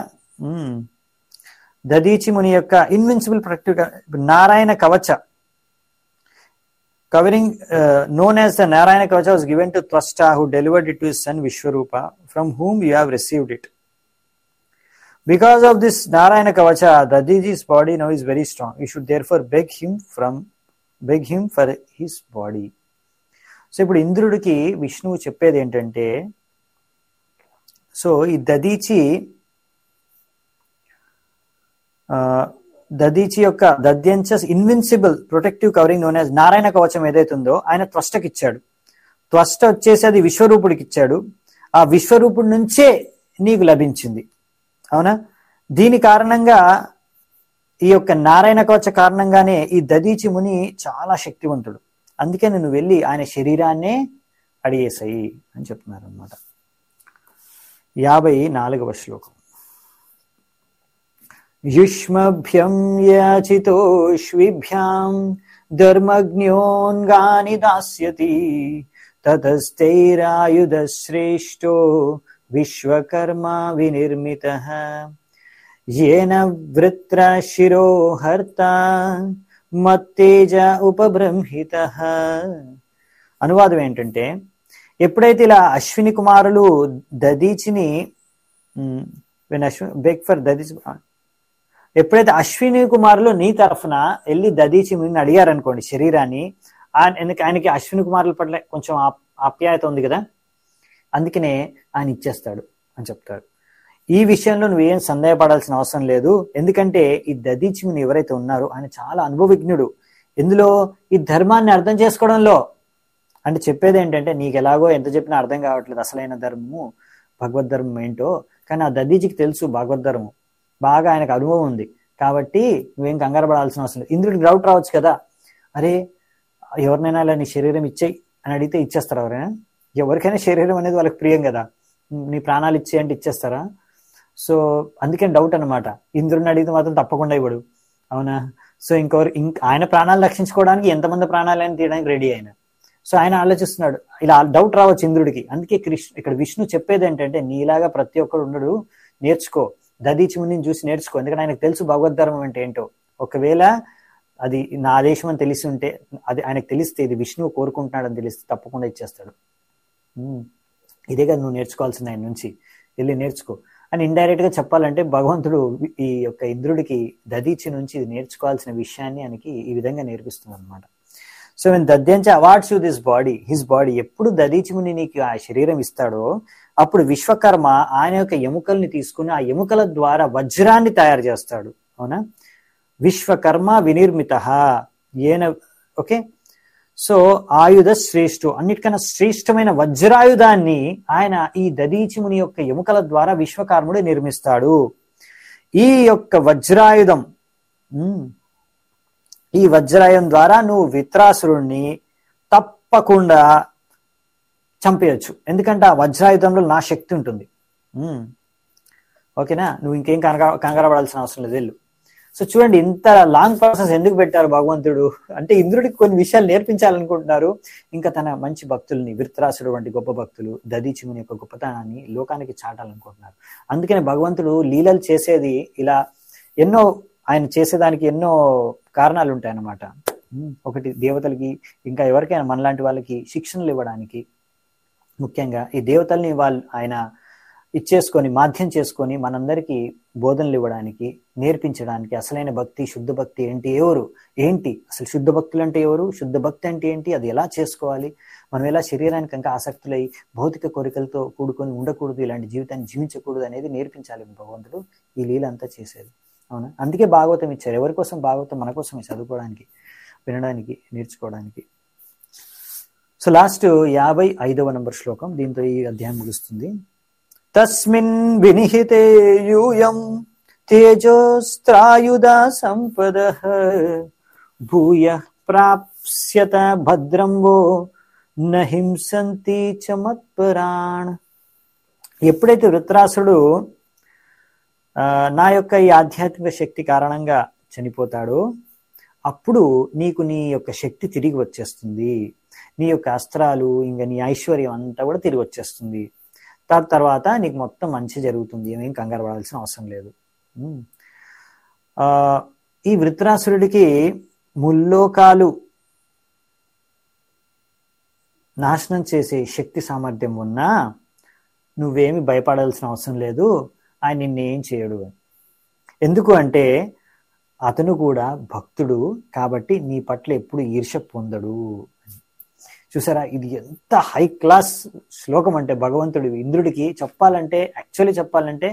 దదీచి ముని యొక్క ఇన్విన్సిబుల్ ప్రొటెక్టివ్ నారాయణ కవచ covering uh, known as the Narayana Kavacha was given to Twasta who delivered it to his son Vishwarupa from whom you have received it. Because of this Narayana Kavacha, Dadiji's body now is very strong. You should therefore beg him from beg him for his body. So ఇప్పుడు ఇంద్రుడికి విష్ణువు చెప్పేది ఏంటంటే so ఈ దదీచి దదీచి యొక్క Dadhyancha's invincible protective covering known as Narayana kavacham ఏదైతే ఉందో ఆయన త్వష్టకి ఇచ్చాడు త్వష్ట వచ్చేసి అది విశ్వరూపుడికి ఇచ్చాడు ఆ విశ్వరూపుడి నుంచే నీకు లభించింది అవునా దీని కారణంగా ఈ యొక్క నారాయణ కవచ కారణంగానే ఈ దదీచి ముని చాలా శక్తివంతుడు అందుకే నేను వెళ్ళి ఆయన శరీరాన్నే అడిగేసాయి అని చెప్తున్నారు అనమాట యాభై నాలుగవ శ్లోకం युष्मभ्यं याचितोष्विभ्यां धर्मज्ञोऽङ्गानि दास्यति ततस्तैरायुधश्रेष्ठो विश्वकर्मा विनिर्मितः येन वृत्रशिरो हर्ता మత్తేజ ఉపబ్రహ్మిత అనువాదం ఏంటంటే ఎప్పుడైతే ఇలా అశ్విని కుమారులు దదీచిని బెక్ ఫర్ దదీచి ఎప్పుడైతే అశ్విని కుమారులు నీ తరఫున వెళ్ళి దదీచి ముని అడిగారనుకోండి శరీరాన్ని ఎందుకు ఆయనకి అశ్విని కుమారుల పట్ల కొంచెం ఆప్యాయత ఉంది కదా అందుకనే ఆయన ఇచ్చేస్తాడు అని చెప్తాడు ఈ విషయంలో నువ్వేం సందేహపడాల్సిన అవసరం లేదు ఎందుకంటే ఈ దదీచి ముని ఎవరైతే ఉన్నారో ఆయన చాలా అనుభవజ్ఞుడు ఇందులో ఈ ధర్మాన్ని అర్థం చేసుకోవడంలో అంటే చెప్పేది ఏంటంటే నీకు ఎలాగో ఎంత చెప్పినా అర్థం కావట్లేదు అసలైన ధర్మము భగవద్ ధర్మం ఏంటో కానీ ఆ దదీజికి తెలుసు భగవద్ ధర్మం బాగా ఆయనకు అనుభవం ఉంది కాబట్టి నువ్వేం కంగారు పడాల్సిన అవసరం లేదు ఇంద్రుడికి డౌట్ రావచ్చు కదా అరే ఎవరినైనా ఇలా నీ శరీరం ఇచ్చేయి అని అడిగితే ఇచ్చేస్తారా ఎవరైనా ఎవరికైనా శరీరం అనేది వాళ్ళకి ప్రియం కదా నీ ప్రాణాలు ఇచ్చే అంటే ఇచ్చేస్తారా సో అందుకని డౌట్ అనమాట ఇంద్రుడిని అడిగితే మాత్రం తప్పకుండా ఇవ్వడు అవునా సో ఇంకొకరు ఇంక ఆయన ప్రాణాలు రక్షించుకోవడానికి ఎంతమంది ప్రాణాలైనా తీయడానికి రెడీ అయిన సో ఆయన ఆలోచిస్తున్నాడు ఇలా డౌట్ రావచ్చు ఇంద్రుడికి అందుకే కృష్ణ ఇక్కడ విష్ణు చెప్పేది ఏంటంటే నీలాగా ప్రతి ఒక్కరు ఉండడు నేర్చుకో దదీచి మునిని చూసి నేర్చుకో ఎందుకంటే ఆయనకు తెలుసు భగవద్ధర్మం అంటే ఏంటో ఒకవేళ అది నా ఆదేశం అని తెలిసి ఉంటే అది ఆయనకు తెలిస్తే ఇది విష్ణువు కోరుకుంటున్నాడని తెలిస్తే తప్పకుండా ఇచ్చేస్తాడు ఉమ్, ఇదే కదా నువ్వు నేర్చుకోవాల్సింది ఆయన నుంచి వెళ్ళి నేర్చుకో అని ఇండైరెక్ట్ గా చెప్పాలంటే భగవంతుడు ఈ యొక్క ఇంద్రుడికి దదీచి నుంచి ఇది నేర్చుకోవాల్సిన విషయాన్ని ఆయనకి ఈ విధంగా నేర్పిస్తుంది అనమాట so when Dadhyancha awards you this body his body ఎప్పుడు దదీచి ముని నీకు ఆ శరీరం ఇస్తాడో అప్పుడు విశ్వకర్మ ఆయన యొక్క ఎముకల్ని తీసుకుని ఆ ఎముకల ద్వారా వజ్రాన్ని తయారు చేస్తాడు అవునా విశ్వకర్మ వినిర్మిత ఏన ఓకే సో ఆయుధ శ్రేష్ఠు అన్నిటికన్నా శ్రేష్టమైన వజ్రాయుధాన్ని ఆయన ఈ దదీచిముని యొక్క ఎముకల ద్వారా విశ్వకర్ముడు నిర్మిస్తాడు ఈ యొక్క వజ్రాయుధం ఉమ్, ఈ వజ్రాయుధం ద్వారా నువ్వు విత్రాసురుణ్ణి తప్పకుండా చంపేయచ్చు ఎందుకంటే ఆ వజ్రాయుధంలో నా శక్తి ఉంటుంది ఉమ్. ఓకేనా నువ్వు ఇంకేం కనగా కంగారపడాల్సిన అవసరం లేదు వెళ్ళు సో చూడండి ఇంత లాంగ్ ప్రాసెస్ ఎందుకు పెట్టారు భగవంతుడు అంటే ఇంద్రుడికి కొన్ని విషయాలు నేర్పించాలనుకుంటున్నారు ఇంకా తన మంచి భక్తుల్ని విత్రాసుడు వంటి గొప్ప భక్తులు దదీచిముని యొక్క గొప్పతనాన్ని లోకానికి చాటాలనుకుంటున్నారు అందుకనే భగవంతుడు లీలలు చేసేది ఇలా ఎన్నో ఆయన చేసేదానికి ఎన్నో కారణాలు ఉంటాయి అన్నమాట ఉమ్, ఒకటి దేవతలకి ఇంకా ఎవరికైనా మనలాంటి వాళ్ళకి శిక్షణలు ఇవ్వడానికి ముఖ్యంగా ఈ దేవతల్ని వాళ్ళు ఆయన ఇచ్చేసుకొని మాధ్యం చేసుకొని మనందరికీ బోధనలు ఇవ్వడానికి నేర్పించడానికి అసలైన భక్తి శుద్ధ భక్తి ఏంటి ఎవరు ఏంటి అసలు శుద్ధ భక్తులు అంటే ఎవరు శుద్ధ భక్తి అంటే ఏంటి అది ఎలా చేసుకోవాలి మనం ఎలా శరీరానికి ఇంకా ఆసక్తులై భౌతిక కోరికలతో కూడుకొని ఉండకూడదు ఇలాంటి జీవితాన్ని జీవించకూడదు అనేది నేర్పించాలి భగవంతుడు ఈ లీల అంతా చేసేది అవునా అందుకే భాగవతం ఇచ్చారు ఎవరి కోసం భాగవతం మన కోసమే చదువుకోవడానికి వినడానికి నేర్చుకోవడానికి సో లాస్ట్ యాభై ఐదవ నంబర్ శ్లోకం దీంతో ఈ అధ్యాయం ముగుస్తుంది తస్మిన్ వినిహితే యూయం తేజోస్త్రాయుధ సంపద భూయ ప్రాప్స్యత భద్రం వో నహింసంతి చ మత్పరాణ్ ఎప్పుడైతే వృత్రాసుడు ఆ, నా యొక్క ఈ ఆధ్యాత్మిక శక్తి కారణంగా చనిపోతాడో అప్పుడు నీకు నీ యొక్క శక్తి తిరిగి వచ్చేస్తుంది నీ యొక్క అస్త్రాలు ఇంకా నీ ఐశ్వర్యం అంతా కూడా తిరిగి వచ్చేస్తుంది దాని తర్వాత నీకు మొత్తం మంచి జరుగుతుంది ఏమేం కంగారు పడాల్సిన అవసరం లేదు ఉమ్. ఆ ఈ వృత్రాసురుడికి ముల్లోకాలు నాశనం చేసే శక్తి సామర్థ్యం ఉన్నా నువ్వేమి భయపడాల్సిన అవసరం లేదు ఆయన నిన్నేం చేయడు అని ఎందుకు అంటే అతను కూడా భక్తుడు కాబట్టి నీ పట్ల ఎప్పుడు ఈర్ష పొందడు చూసారా ఇది ఎంత హై క్లాస్ శ్లోకం అంటే భగవంతుడు ఇంద్రుడికి చెప్పాలంటే యాక్చువల్లీ చెప్పాలంటే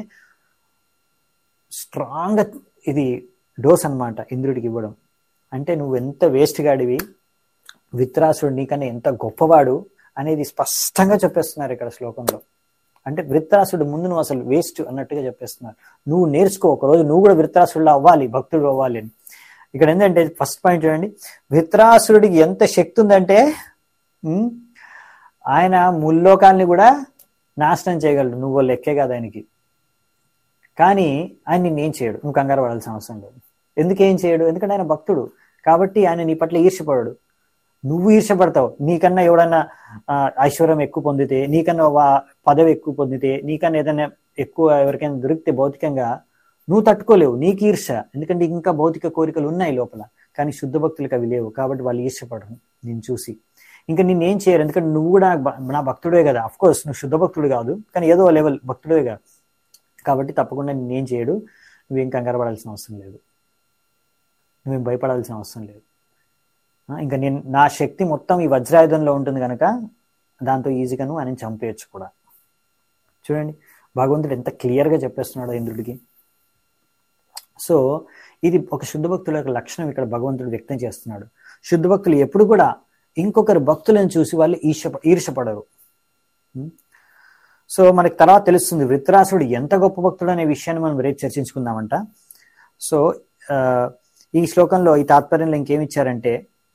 స్ట్రాంగ్ ఇది డోస్ అన్నమాట ఇంద్రుడికి ఇవ్వడం అంటే నువ్వు ఎంత వేస్ట్ గాడివి విత్రాసుడు నీకన్నా ఎంత గొప్పవాడు అనేది స్పష్టంగా చెప్పేస్తున్నారు ఇక్కడ శ్లోకంలో అంటే వృత్రాసుడు ముందు నువ్వు అసలు వేస్ట్ అన్నట్టుగా చెప్పేస్తున్నారు నువ్వు నేర్చుకో ఒక రోజు నువ్వు కూడా వృత్రాసుడు అవ్వాలి భక్తుడు అవ్వాలి అని ఇక్కడ ఏంటంటే ఫస్ట్ పాయింట్ చూడండి వృత్రాసురుడికి ఎంత శక్తి ఉందంటే ఉమ్, ఆయన ముల్లోకాల్ని కూడా నాశనం చేయగలడు నువ్వు లెక్కే కాదు ఆయనకి కానీ ఆయన నిన్నేం చేయడు నువ్వు కంగారు పడాల్సిన అవసరం లేదు ఎందుకు ఏం చేయడు ఎందుకంటే ఆయన భక్తుడు కాబట్టి ఆయన నీ పట్ల ఈర్షపడడు నువ్వు ఈర్షపడతావు నీకన్నా ఎవడన్నా ఆ, ఐశ్వర్యం ఎక్కువ పొందితే నీకన్నా వా- పదవి ఎక్కువ పొందితే నీకన్నా ఏదైనా ఎక్కువ ఎవరికైనా దొరికితే భౌతికంగా నువ్వు తట్టుకోలేవు నీకు ఈర్ష ఎందుకంటే ఇంకా భౌతిక కోరికలు ఉన్నాయి లోపల కానీ శుద్ధ భక్తులకు అవి లేవు కాబట్టి వాళ్ళు ఈర్షపడరు నేను చూసి ఇంకా నిన్నేం చేయరు ఎందుకంటే నువ్వు కూడా నాకు భ- నా భక్తుడే కదా అఫ్ కోర్స్ నువ్వు శుద్ధ భక్తుడు కాదు కానీ ఏదో లెవెల్ భక్తుడే కదా కాబట్టి తప్పకుండా నిన్నేం చేయడు నువ్వేం కంగారు పడాల్సిన అవసరం లేదు నువ్వేం భయపడాల్సిన అవసరం లేదు ఆ, ఇంకా నేను నా శక్తి మొత్తం ఈ వజ్రాయుధంలో ఉంటుంది కనుక దాంతో ఈజీగా నువ్వు ఆయన చంపేయచ్చు కూడా చూడండి భగవంతుడు ఎంత క్లియర్గా చెప్పేస్తున్నాడో ఇంద్రుడికి సో ఇది ఒక శుద్ధ భక్తుల యొక్క లక్షణం ఇక్కడ భగవంతుడు వ్యక్తం చేస్తున్నాడు శుద్ధ భక్తులు ఎప్పుడు కూడా ఇంకొకరి భక్తులను చూసి వాళ్ళు ఈర్ష ఈర్షపడరు ఉం? సో మనకి తర్వాత తెలుస్తుంది వృత్రాసుడు ఎంత గొప్ప భక్తుడు అనే విషయాన్ని మనం రేపు చర్చించుకుందామంట సో ఆ, ఈ శ్లోకంలో ఈ తాత్పర్యంలో ఇంకేమిచ్చారంటే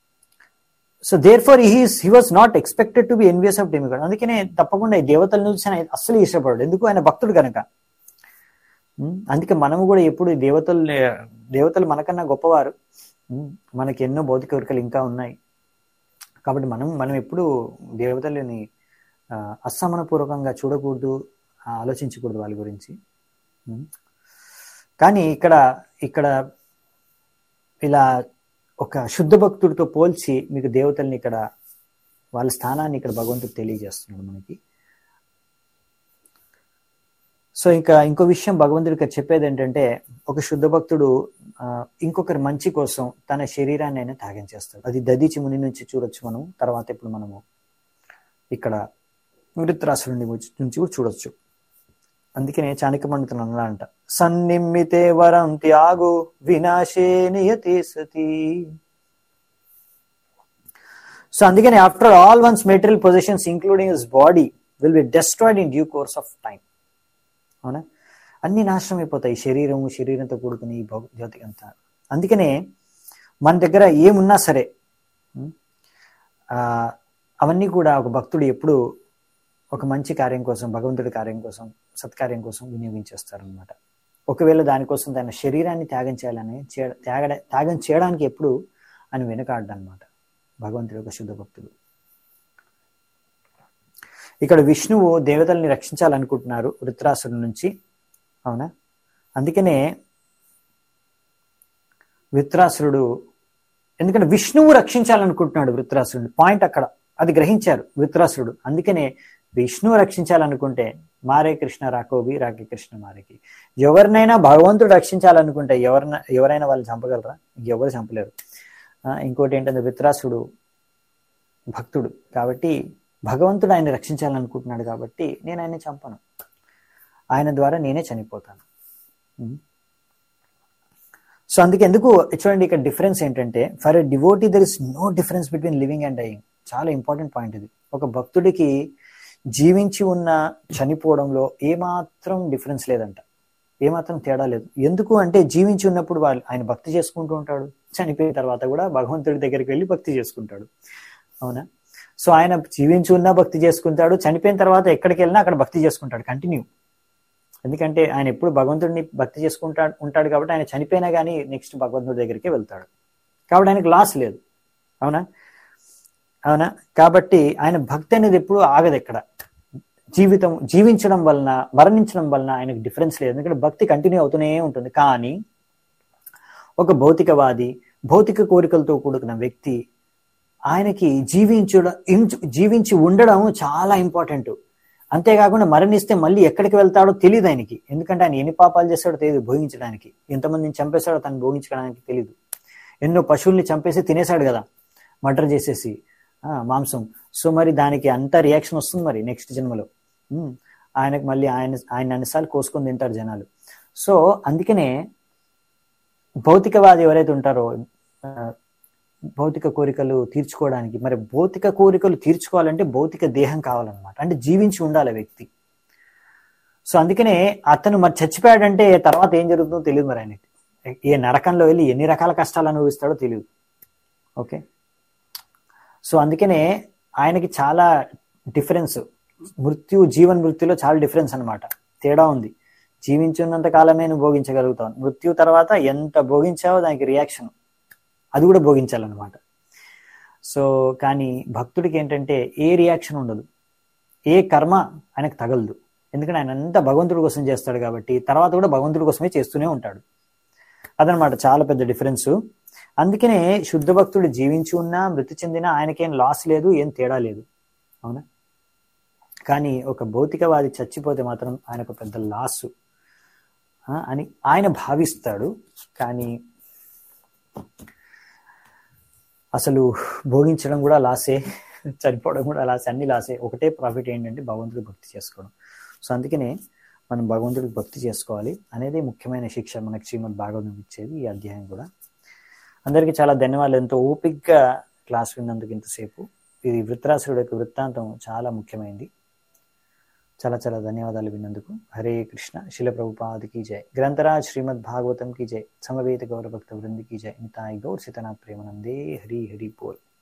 so therefore his he was not expected to be envious of demigod అందుకనే తప్పకుండా ఈ దేవతలను చూసి ఆయన అస్సలు ఇష్టపడాడు ఎందుకు ఆయన భక్తుడు కనుక ఉం? అందుకే మనము కూడా ఎప్పుడు ఈ దేవతలు దేవతలు మనకన్నా గొప్పవారు ఉమ్, మనకి ఎన్నో భౌతిక కోరికలు ఇంకా ఉన్నాయి కాబట్టి మనం మనం ఎప్పుడు దేవతలని ఆ, అసమనపూర్వకంగా చూడకూడదు ఆ, ఆలోచించకూడదు వాళ్ళ గురించి ఉమ్. కానీ ఇక్కడ ఇక్కడ ఇలా ఒక శుద్ధ భక్తుడితో పోల్చి మీకు దేవతల్ని ఇక్కడ వాళ్ళ స్థానాన్ని ఇక్కడ భగవంతుడు తెలియజేస్తున్నాడు మనకి సో ఇంకా ఇంకో విషయం భగవంతుడు ఇక్కడ చెప్పేది ఏంటంటే ఒక శుద్ధ భక్తుడు ఆ, ఇంకొకరి మంచి కోసం తన శరీరాన్ని అయినా త్యాగం చేస్తాడు అది దదీచి ముని నుంచి చూడొచ్చు మనం తర్వాత ఇప్పుడు మనము ఇక్కడ వృత్రాసురుడి నుంచి కూడా చూడొచ్చు అందుకనే చాణక్య పండితులు అన్నా అంట సన్నిమ్మితే వరం త్యాగు వినాశే నియతి సతి సో అందుకని after all one's material possessions including his body will be destroyed in due course of time అవునా అన్ని నాశనం అయిపోతాయి శరీరము శరీరంతో కూడుకుని ఈ భౌ- జ్యోతి అంతా అందుకనే మన దగ్గర ఏమున్నా సరే ఉం, ఆ, అవన్నీ కూడా ఒక భక్తుడు ఎప్పుడు ఒక మంచి కార్యం కోసం భగవంతుడి కార్యం కోసం సత్కార్యం కోసం వినియోగించేస్తారనమాట ఒకవేళ దానికోసం తన శరీరాన్ని త్యాగం చేయాలని చే- త్యాగ త్యాగం చేయడానికి ఎప్పుడు అని వెనుకాడనమాట భగవంతుడి యొక్క శుద్ధ భక్తుడు ఇక్కడ విష్ణువు దేవతల్ని రక్షించాలనుకుంటున్నారు వృత్రాసురు నుంచి అవునా అందుకనే వృత్రాసురుడు ఎందుకంటే విష్ణువు రక్షించాలనుకుంటున్నాడు వృత్రాసురుడు పాయింట్ అక్కడ అది గ్రహించారు వృత్రాసురుడు అందుకనే విష్ణువు రక్షించాలనుకుంటే మారే కృష్ణ రాకోబి రాకే కృష్ణ మారేకి ఎవరినైనా భగవంతుడు రక్షించాలనుకుంటే ఎవరిన ఎవరైనా వాళ్ళు చంపగలరా ఎవరు చంపలేరు ఆ, ఇంకోటి ఏంటంటే వృత్రాసుడు భక్తుడు కాబట్టి భగవంతుడు ఆయన రక్షించాలనుకుంటున్నాడు కాబట్టి నేను ఆయన్ని చంపను ఆయన ద్వారా నేనే చనిపోతాను ఉం. సో అందుకే ఎందుకు చూడండి ఇక్కడ డిఫరెన్స్ ఏంటంటే for a devotee there is no difference between living and dying చాలా ఇంపార్టెంట్ పాయింట్ ఇది ఒక భక్తుడికి జీవించి ఉన్న చనిపోవడంలో ఏమాత్రం డిఫరెన్స్ లేదంట ఏమాత్రం తేడా లేదు ఎందుకు అంటే జీవించి ఉన్నప్పుడు వాళ్ళు ఆయన భక్తి చేసుకుంటూ ఉంటాడు చనిపోయిన తర్వాత కూడా భగవంతుడి దగ్గరికి వెళ్ళి భక్తి చేసుకుంటాడు అవునా సో ఆయన జీవించి ఉన్నా భక్తి చేసుకుంటాడు చనిపోయిన తర్వాత ఎక్కడికి వెళ్ళినా అక్కడ భక్తి చేసుకుంటాడు కంటిన్యూ ఎందుకంటే ఆయన ఎప్పుడు భగవంతుడిని భక్తి చేసుకుంటాడు ఉంటాడు కాబట్టి ఆయన చనిపోయినా కానీ నెక్స్ట్ భగవంతుడి దగ్గరికి వెళ్తాడు కాబట్టి ఆయనకు లాస్ లేదు అవునా అవునా కాబట్టి ఆయన భక్తి అనేది ఎప్పుడు ఆగదు ఎక్కడ జీవితం జీవించడం వలన మరణించడం వలన ఆయనకు డిఫరెన్స్ లేదు ఎందుకంటే భక్తి కంటిన్యూ అవుతూనే ఉంటుంది కానీ ఒక భౌతికవాది భౌతిక కోరికలతో కూడుకున్న వ్యక్తి ఆయనకి జీవించడం ఇంచు- జీవించి ఉండడం చాలా ఇంపార్టెంట్ అంతేకాకుండా మరణిస్తే మళ్ళీ ఎక్కడికి వెళ్తాడో తెలియదు ఆయనకి ఎందుకంటే ఆయన ఎన్ని పాపాలు చేస్తాడో తెలియదు భోగించడానికి ఎంతమందిని చంపేశాడో తను భోగించడానికి తెలియదు ఎన్నో పశువుల్ని చంపేసి తినేశాడు కదా మర్డర్ చేసేసి ఆ, మాంసం సో మరి దానికి అంత రియాక్షన్ వస్తుంది మరి నెక్స్ట్ జన్మలో ఉమ్, ఆయనకు మళ్ళీ ఆయన ఆయన అన్నిసార్లు కోసుకొని తింటారు జనాలు సో అందుకనే భౌతికవాది ఎవరైతే ఉంటారో ఆ, భౌతిక కోరికలు తీర్చుకోవడానికి మరి భౌతిక కోరికలు తీర్చుకోవాలంటే భౌతిక దేహం కావాలన్నమాట అంటే జీవించి ఉండాలి ఆ వ్యక్తి సో అందుకనే అతను మరి చచ్చిపోయాడంటే తర్వాత ఏం జరుగుతుందో తెలియదు మరి ఆయనకి ఏ నరకంలో వెళ్ళి ఎన్ని రకాల కష్టాలు అనుభవిస్తాడో తెలియదు ఓకే సో అందుకనే ఆయనకి చాలా డిఫరెన్స్ మృత్యు జీవన్ మృత్యులో చాలా డిఫరెన్స్ అన్నమాట తేడా ఉంది జీవించున్నంత కాలమే నువ్వు భోగించగలుగుతావు మృత్యు తర్వాత ఎంత భోగించావో దానికి రియాక్షన్ అది కూడా భోగించాలన్నమాట సో కానీ భక్తుడికి ఏంటంటే ఏ రియాక్షన్ ఉండదు ఏ కర్మ ఆయనకు తగలదు ఎందుకంటే ఆయన అంతా భగవంతుడి కోసం చేస్తాడు కాబట్టి తర్వాత కూడా భగవంతుడి కోసమే చేస్తూనే ఉంటాడు అదనమాట చాలా పెద్ద డిఫరెన్స్ అందుకనే శుద్ధ భక్తుడు జీవించి ఉన్నా మృతి చెందినా ఆయనకేం లాస్ లేదు ఏం తేడా లేదు అవునా కానీ ఒక భౌతికవాది చచ్చిపోతే మాత్రం ఆయనకు పెద్ద లాస్ అని ఆయన భావిస్తాడు కానీ అసలు భోగించడం కూడా లాసే చనిపోవడం కూడా లాసే అన్ని లాసే ఒకటే ప్రాఫిట్ ఏంటంటే భగవంతుడికి భక్తి చేసుకోవడం సో అందుకనే మనం భగవంతుడికి భక్తి చేసుకోవాలి అనేది ముఖ్యమైన శిక్ష మనకి శ్రీమద్ భాగవతం ఇచ్చేది ఈ అధ్యాయం కూడా అందరికీ చాలా ధన్యవాదాలు ఎంతో ఓపిక్గా క్లాస్ విన్నందుకు ఇంతసేపు ఇది వృత్రాసురుడు యొక్క వృత్తాంతం చాలా ముఖ్యమైనది చాలా చాలా ధన్యవాదాలు విన్నందుకు హరే కృష్ణ శిల ప్రభుపాదికి జై గ్రంథరాజ్ శ్రీమద్ భాగవతం की जय समवेत गौर भक्त वृंद की जय निताई गौर सितना प्रेमानंदे हरि हरि बोल